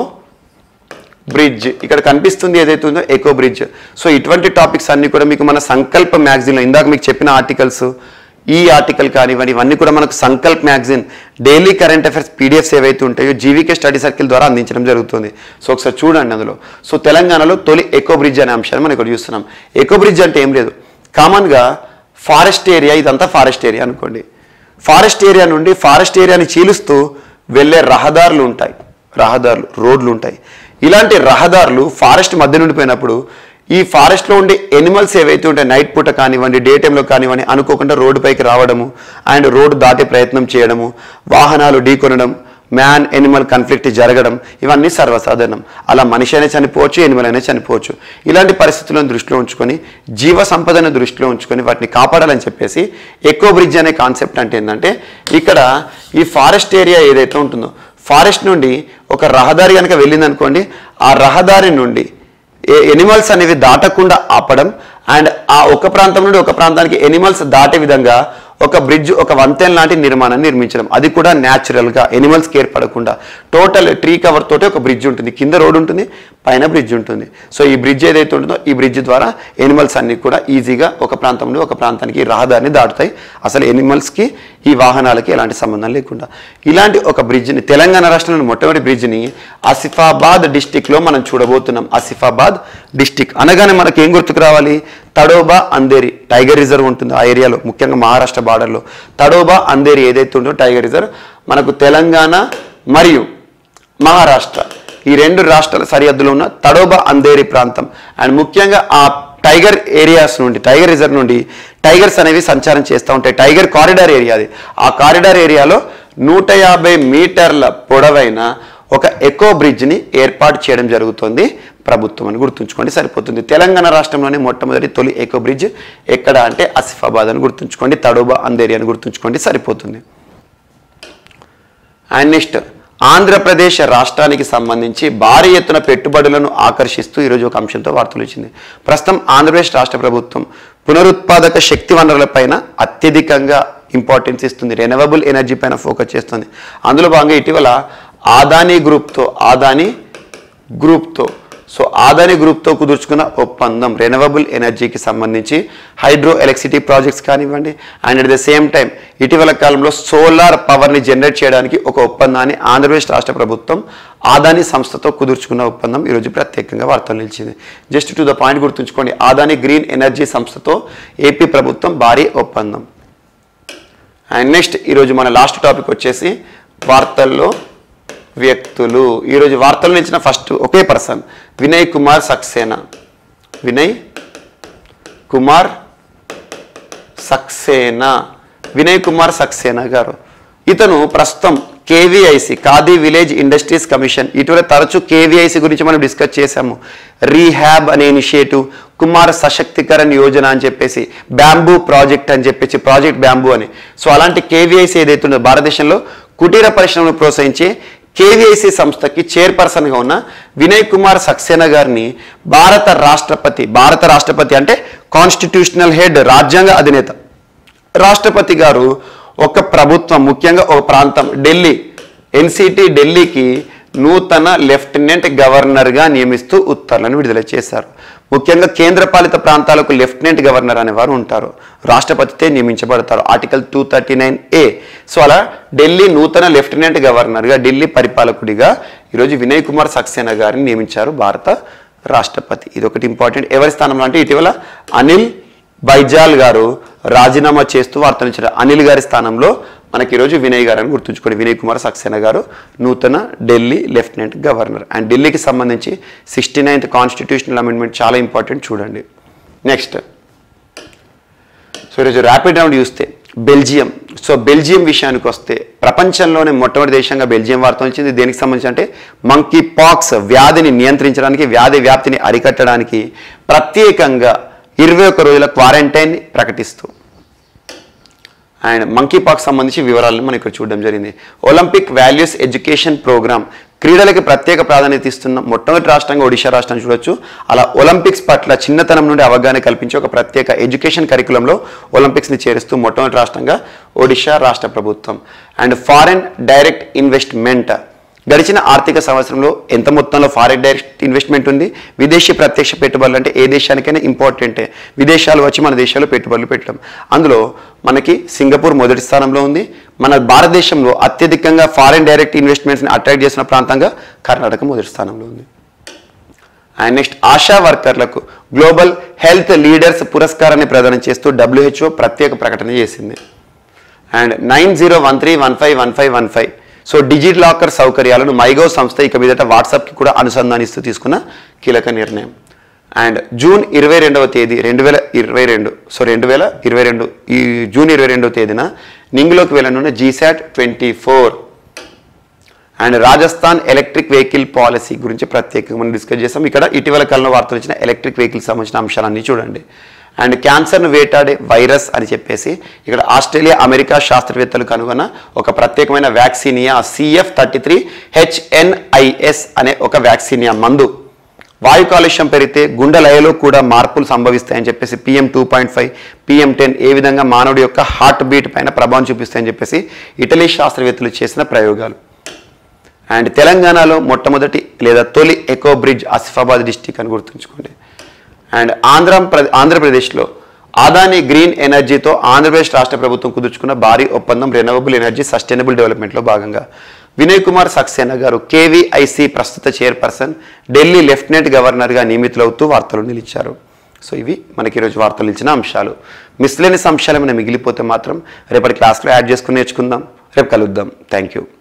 బ్రిడ్జ్ ఇక్కడ కనిపిస్తుంది ఏదైతే ఉందో ఎకో బ్రిడ్జ్ సో ఇటువంటి టాపిక్స్ అన్ని కూడా మీకు మన సంకల్ప మ్యాగజైన్లో ఇందాక మీకు చెప్పిన ఆర్టికల్స్ ఈ ఆర్టికల్ కానివ్వండి ఇవన్నీ కూడా మనకు Sankalp magazine daily current affairs PDFs ఏవైతే ఉంటాయో జీవీకే స్టడీ సర్కిల్ ద్వారా అందించడం జరుగుతుంది సో ఒకసారి చూడండి అందులో సో తెలంగాణలో తొలి ఎకో బ్రిడ్జ్ అనే అంశాన్ని మనం ఇక్కడ చూస్తున్నాం ఎకో బ్రిడ్జ్ అంటే ఏం లేదు కామన్గా ఫారెస్ట్ ఏరియా ఇదంతా ఫారెస్ట్ ఏరియా అనుకోండి ఫారెస్ట్ ఏరియా నుండి ఫారెస్ట్ ఏరియాని చీలుస్తూ వెళ్ళే రహదారులు ఉంటాయి రహదారులు రోడ్లు ఉంటాయి ఇలాంటి రహదారులు ఫారెస్ట్ మధ్య నుండి పోయినప్పుడు ఈ ఫారెస్ట్లో ఉండే ఎనిమల్స్ ఏవైతే ఉంటాయి నైట్ పూట కానివ్వండి డే టైంలో కానివ్వండి అనుకోకుండా రోడ్డు పైకి రావడము అండ్ రోడ్డు దాటే ప్రయత్నం చేయడము వాహనాలు ఢీకొనడం మ్యాన్ ఎనిమల్ కాన్ఫ్లిక్ట్ జరగడం ఇవన్నీ సర్వసాధారణం అలా మనిషి అయినా చనిపోవచ్చు ఎనిమల్ అయినా చనిపోవచ్చు ఇలాంటి పరిస్థితులను దృష్టిలో ఉంచుకొని జీవ సంపదను దృష్టిలో ఉంచుకొని వాటిని కాపాడాలని చెప్పేసి ఎకో బ్రిడ్జ్ అనే కాన్సెప్ట్ అంటే ఏంటంటే ఇక్కడ ఈ ఫారెస్ట్ ఏరియా ఏదైతే ఉంటుందో ఫారెస్ట్ నుండి ఒక రహదారి కనుక వెళ్ళిందనుకోండి ఆ రహదారి నుండి ఎనిమల్స్ అనేవి దాటకుండా ఆపడం అండ్ ఆ ఒక ప్రాంతం నుండి ఒక ప్రాంతానికి ఎనిమల్స్ దాటే విధంగా ఒక బ్రిడ్జ్ ఒక వంతెన లాంటి నిర్మాణాన్ని నిర్మించడం అది కూడా న్యాచురల్గా ఎనిమల్స్కి ఏర్పడకుండా టోటల్ ట్రీ కవర్ తోటి ఒక బ్రిడ్జ్ ఉంటుంది కింద రోడ్ ఉంటుంది పైన బ్రిడ్జ్ ఉంటుంది సో ఈ బ్రిడ్జ్ ఏదైతే ఉంటుందో ఈ బ్రిడ్జ్ ద్వారా ఎనిమల్స్ అన్ని కూడా ఈజీగా ఒక ప్రాంతం నుండి ఒక ప్రాంతానికి ఈ రహదారిని దాటుతాయి అసలు ఎనిమల్స్కి ఈ వాహనాలకి ఎలాంటి సంబంధం లేకుండా ఇలాంటి ఒక బ్రిడ్జ్ని తెలంగాణ రాష్ట్రంలోని మొట్టమొదటి బ్రిడ్జ్ని ఆసిఫాబాద్ డిస్టిక్లో మనం చూడబోతున్నాం ఆసిఫాబాద్ డిస్టిక్ అనగానే మనకి ఏం గుర్తుకు రావాలి తడోబా అందేరి టైగర్ రిజర్వ్ ఉంటుంది ఆ ఏరియాలో ముఖ్యంగా మహారాష్ట్ర బార్డర్లో తడోబా అందేరి ఏదైతే ఉందో టైగర్ రిజర్వ్ మనకు తెలంగాణ మరియు మహారాష్ట్ర ఈ రెండు రాష్ట్రాల సరిహద్దులో ఉన్న తడోబా అందేరి ప్రాంతం అండ్ ముఖ్యంగా ఆ టైగర్ ఏరియాస్ నుండి టైగర్ రిజర్వ్ నుండి టైగర్స్ అనేవి సంచారం చేస్తూ ఉంటాయి టైగర్ కారిడార్ ఏరియా అది ఆ కారిడార్ ఏరియాలో నూట యాభై మీటర్ల పొడవైన ఒక ఎకో బ్రిడ్జ్ని ఏర్పాటు చేయడం జరుగుతుంది ప్రభుత్వం అని గుర్తుంచుకోండి సరిపోతుంది తెలంగాణ రాష్ట్రంలోనే మొట్టమొదటి తొలి ఎకో బ్రిడ్జ్ ఎక్కడ అంటే ఆసిఫాబాద్ అని గుర్తుంచుకోండి తడోబా అందేరి అని గుర్తుంచుకోండి సరిపోతుంది అండ్ నెక్స్ట్ ఆంధ్రప్రదేశ్ రాష్ట్రానికి సంబంధించి భారీ ఎత్తున పెట్టుబడులను ఆకర్షిస్తూ ఈరోజు ఒక అంశంతో వార్తలు వచ్చింది ప్రస్తుతం ఆంధ్రప్రదేశ్ రాష్ట్ర ప్రభుత్వం పునరుత్పాదక శక్తి వనరులపైన అత్యధికంగా ఇంపార్టెన్స్ ఇస్తుంది రెనవబుల్ ఎనర్జీ పైన ఫోకస్ చేస్తుంది అందులో భాగంగా ఇటీవల ఆదానీ గ్రూప్తో ఆదానీ గ్రూప్తో సో ఆదాని గ్రూప్తో కుదుర్చుకున్న ఒప్పందం రెనవబుల్ ఎనర్జీకి సంబంధించి హైడ్రో ఎలక్ట్రిసిటీ ప్రాజెక్ట్స్ కానివ్వండి and at the same time ఇటీవల కాలంలో సోలార్ పవర్ని జనరేట్ చేయడానికి ఒక ఒప్పందాన్ని ఆంధ్రప్రదేశ్ రాష్ట్ర ప్రభుత్వం ఆదాని సంస్థతో కుదుర్చుకున్న ఒప్పందం ఈరోజు ప్రత్యేకంగా వార్తలు నిలిచింది జస్ట్ టు ద పాయింట్ గుర్తుంచుకోండి ఆదాని గ్రీన్ ఎనర్జీ సంస్థతో ఏపీ ప్రభుత్వం భారీ ఒప్పందం అండ్ నెక్స్ట్ ఈరోజు మన లాస్ట్ టాపిక్ వచ్చేసి వార్తల్లో వ్యక్తులు ఈరోజు వార్తల్లో ఇచ్చిన ఫస్ట్ ఒకే పర్సన్ వినయ్ కుమార్ సక్సేనా వినయ్ కుమార్ సక్సేనా వినయ్ కుమార్ సక్సేనా గారు ఇతను ప్రస్తుతం KVIC Khadi village industries commission ఇటీవల తరచూ కేవీఐసి గురించి మనం డిస్కస్ చేశాము రీహ్యాబ్ అనే ఇనిషియేటివ్ కుమార్ సశక్తికరణ్ యోజన అని చెప్పేసి బ్యాంబూ ప్రాజెక్ట్ అని చెప్పేసి ప్రాజెక్ట్ బ్యాంబూ అని సో అలాంటి కేవీఐసి ఏదైతే ఉందో భారతదేశంలో కుటీర పరిశ్రమను ప్రోత్సహించే కేవీఐసి సంస్థకి చైర్పర్సన్గా ఉన్న వినయ్ కుమార్ సక్సేనా గారిని భారత రాష్ట్రపతి భారత రాష్ట్రపతి అంటే కాన్స్టిట్యూషనల్ హెడ్ రాజ్యాంగ అధినేత రాష్ట్రపతి గారు ఒక ప్రభుత్వం ముఖ్యంగా ఒక ప్రాంతం ఢిల్లీ ఎన్సిటి ఢిల్లీకి నూతన లెఫ్టినెంట్ గవర్నర్గా నియమిస్తూ ఉత్తర్వులను విడుదల చేశారు ముఖ్యంగా కేంద్రపాలిత ప్రాంతాలకు లెఫ్టినెంట్ గవర్నర్ అనేవారు ఉంటారు రాష్ట్రపతితే నియమించబడతారు article two thirty nine A so అలా ఢిల్లీ నూతన లెఫ్టినెంట్ గవర్నర్గా ఢిల్లీ పరిపాలకుడిగా ఈరోజు వినయ్ కుమార్ సక్సేనా గారిని నియమించారు భారత రాష్ట్రపతి ఇది ఒకటి ఇంపార్టెంట్ ఎవరి స్థానంలో అంటే ఇటీవల అనిల్ బైజాల్ గారు రాజీనామా చేస్తూ వార్తనిచ్చారు అనిల్ గారి స్థానంలో మనకి ఈరోజు వినయ్ గారు అని గుర్తుంచుకోండి వినయ్ కుమార్ సక్సేనా గారు నూతన ఢిల్లీ లెఫ్టినెంట్ గవర్నర్ అండ్ ఢిల్లీకి సంబంధించి సిక్స్టీ నైన్త్ కాన్స్టిట్యూషనల్ అమెండ్మెంట్ చాలా ఇంపార్టెంట్ చూడండి నెక్స్ట్ సో ఈరోజు ర్యాపిడ్ రౌండ్ చూస్తే బెల్జియం సో బెల్జియం విషయానికి వస్తే ప్రపంచంలోనే మొట్టమొదటి దేశంగా బెల్జియం వార్త వచ్చింది దేనికి సంబంధించి అంటే మంకీ పాక్స్ వ్యాధిని నియంత్రించడానికి వ్యాధి వ్యాప్తిని అరికట్టడానికి ప్రత్యేకంగా ఇరవై ఒక్క రోజుల క్వారంటైన్ ప్రకటిస్తూ అండ్ మంకీ పాక్ సంబంధించి వివరాలను మనం ఇక్కడ చూడడం జరిగింది ఒలింపిక్ వాల్యూస్ ఎడ్యుకేషన్ ప్రోగ్రామ్ క్రీడలకి ప్రత్యేక ప్రాధాన్యత ఇస్తున్న మొట్టమొదటి రాష్ట్రంగా ఒడిశా రాష్ట్రం చూడొచ్చు అలా ఒలింపిక్స్ పట్ల చిన్నతనం నుండి అవగాహన కల్పించి ఒక ప్రత్యేక ఎడ్యుకేషన్ కరికులంలో ఒలింపిక్స్ని చేరుస్తూ మొట్టమొదటి రాష్ట్రంగా ఒడిశా రాష్ట్ర ప్రభుత్వం అండ్ ఫారెన్ డైరెక్ట్ ఇన్వెస్ట్మెంట్ గడిచిన ఆర్థిక సంవత్సరంలో ఎంత మొత్తంలో ఫారెన్ డైరెక్ట్ ఇన్వెస్ట్మెంట్ ఉంది విదేశీ ప్రత్యక్ష పెట్టుబడులు అంటే ఏ దేశానికైనా ఇంపార్టెంటే విదేశాలు వచ్చి మన దేశాల్లో పెట్టుబడులు పెట్టడం అందులో మనకి సింగపూర్ మొదటి స్థానంలో ఉంది మన భారతదేశంలో అత్యధికంగా ఫారెన్ డైరెక్ట్ ఇన్వెస్ట్మెంట్స్ని అట్రాక్ట్ చేసిన ప్రాంతంగా కర్ణాటక మొదటి స్థానంలో ఉంది అండ్ నెక్స్ట్ ఆశా వర్కర్లకు గ్లోబల్ హెల్త్ లీడర్స్ పురస్కారాన్ని ప్రదానం చేస్తూ డబ్ల్యూహెచ్ఓ ప్రత్యేక ప్రకటన చేసింది and nine zero one three one five one five one five so digit locker సౌకర్యాలను మైగో సంస్థ ఇక మీదట వాట్సాప్కి కూడా అనుసంధానిస్తూ తీసుకున్న కీలక నిర్ణయం అండ్ జూన్ ఇరవై రెండవ తేదీ రెండు వేల ఇరవై రెండు సో రెండు వేల ఇరవై రెండు ఈ జూన్ ఇరవై రెండవ తేదీన నింగ్లోకి వెళ్ళనున్న GSAT twenty four and Rajasthan electric vehicle policy గురించి ప్రత్యేకంగా మనం డిస్కస్ చేస్తాం ఇక్కడ ఇటీవల కాలంలో వార్తలు వచ్చిన ఎలక్ట్రిక్ వెహికల్ సంబంధించిన అంశాలన్నీ చూడండి అండ్ క్యాన్సర్ను వేటాడే వైరస్ అని చెప్పేసి ఇక్కడ ఆస్ట్రేలియా అమెరికా శాస్త్రవేత్తలు కనుగొన్న ఒక ప్రత్యేకమైన vaccinia CF thirty three HNIS అనే ఒక వ్యాక్సినియా మందు వాయు కాలుష్యం పెరిగితే గుండె లయలో కూడా మార్పులు సంభవిస్తాయని చెప్పేసి PM two point five PM ten ఏ విధంగా మానవుడి యొక్క హార్ట్ బీట్ పైన ప్రభావం చూపిస్తాయని చెప్పేసి ఇటలీ శాస్త్రవేత్తలు చేసిన ప్రయోగాలు అండ్ తెలంగాణలో మొట్టమొదటి లేదా తొలి ఎకో బ్రిడ్జ్ ఆసిఫాబాద్ డిస్టిక్ అని గుర్తుంచుకోండి అండ్ ఆంధ్ర ఆంధ్రప్రదేశ్లో ఆదాని గ్రీన్ ఎనర్జీతో ఆంధ్రప్రదేశ్ రాష్ట్ర ప్రభుత్వం కుదుర్చుకున్న భారీ ఒప్పందం రెనవబుల్ ఎనర్జీ సస్టైనబుల్ డెవలప్మెంట్లో భాగంగా వినయ్ కుమార్ సక్సేనా గారు కేవీఐసి ప్రస్తుత చైర్పర్సన్ ఢిల్లీ లెఫ్టినెంట్ గవర్నర్గా నియమితులవుతూ వార్తలు నిలిచారు సో ఇవి మనకి ఈరోజు వార్తలు ఇచ్చిన అంశాలు మిస్లేని అంశాలు ఏమైనా మిగిలిపోతే మాత్రం రేపటి క్లాస్లో యాడ్ చేసుకుని నేర్చుకుందాం రేపు కలుద్దాం థ్యాంక్ యూ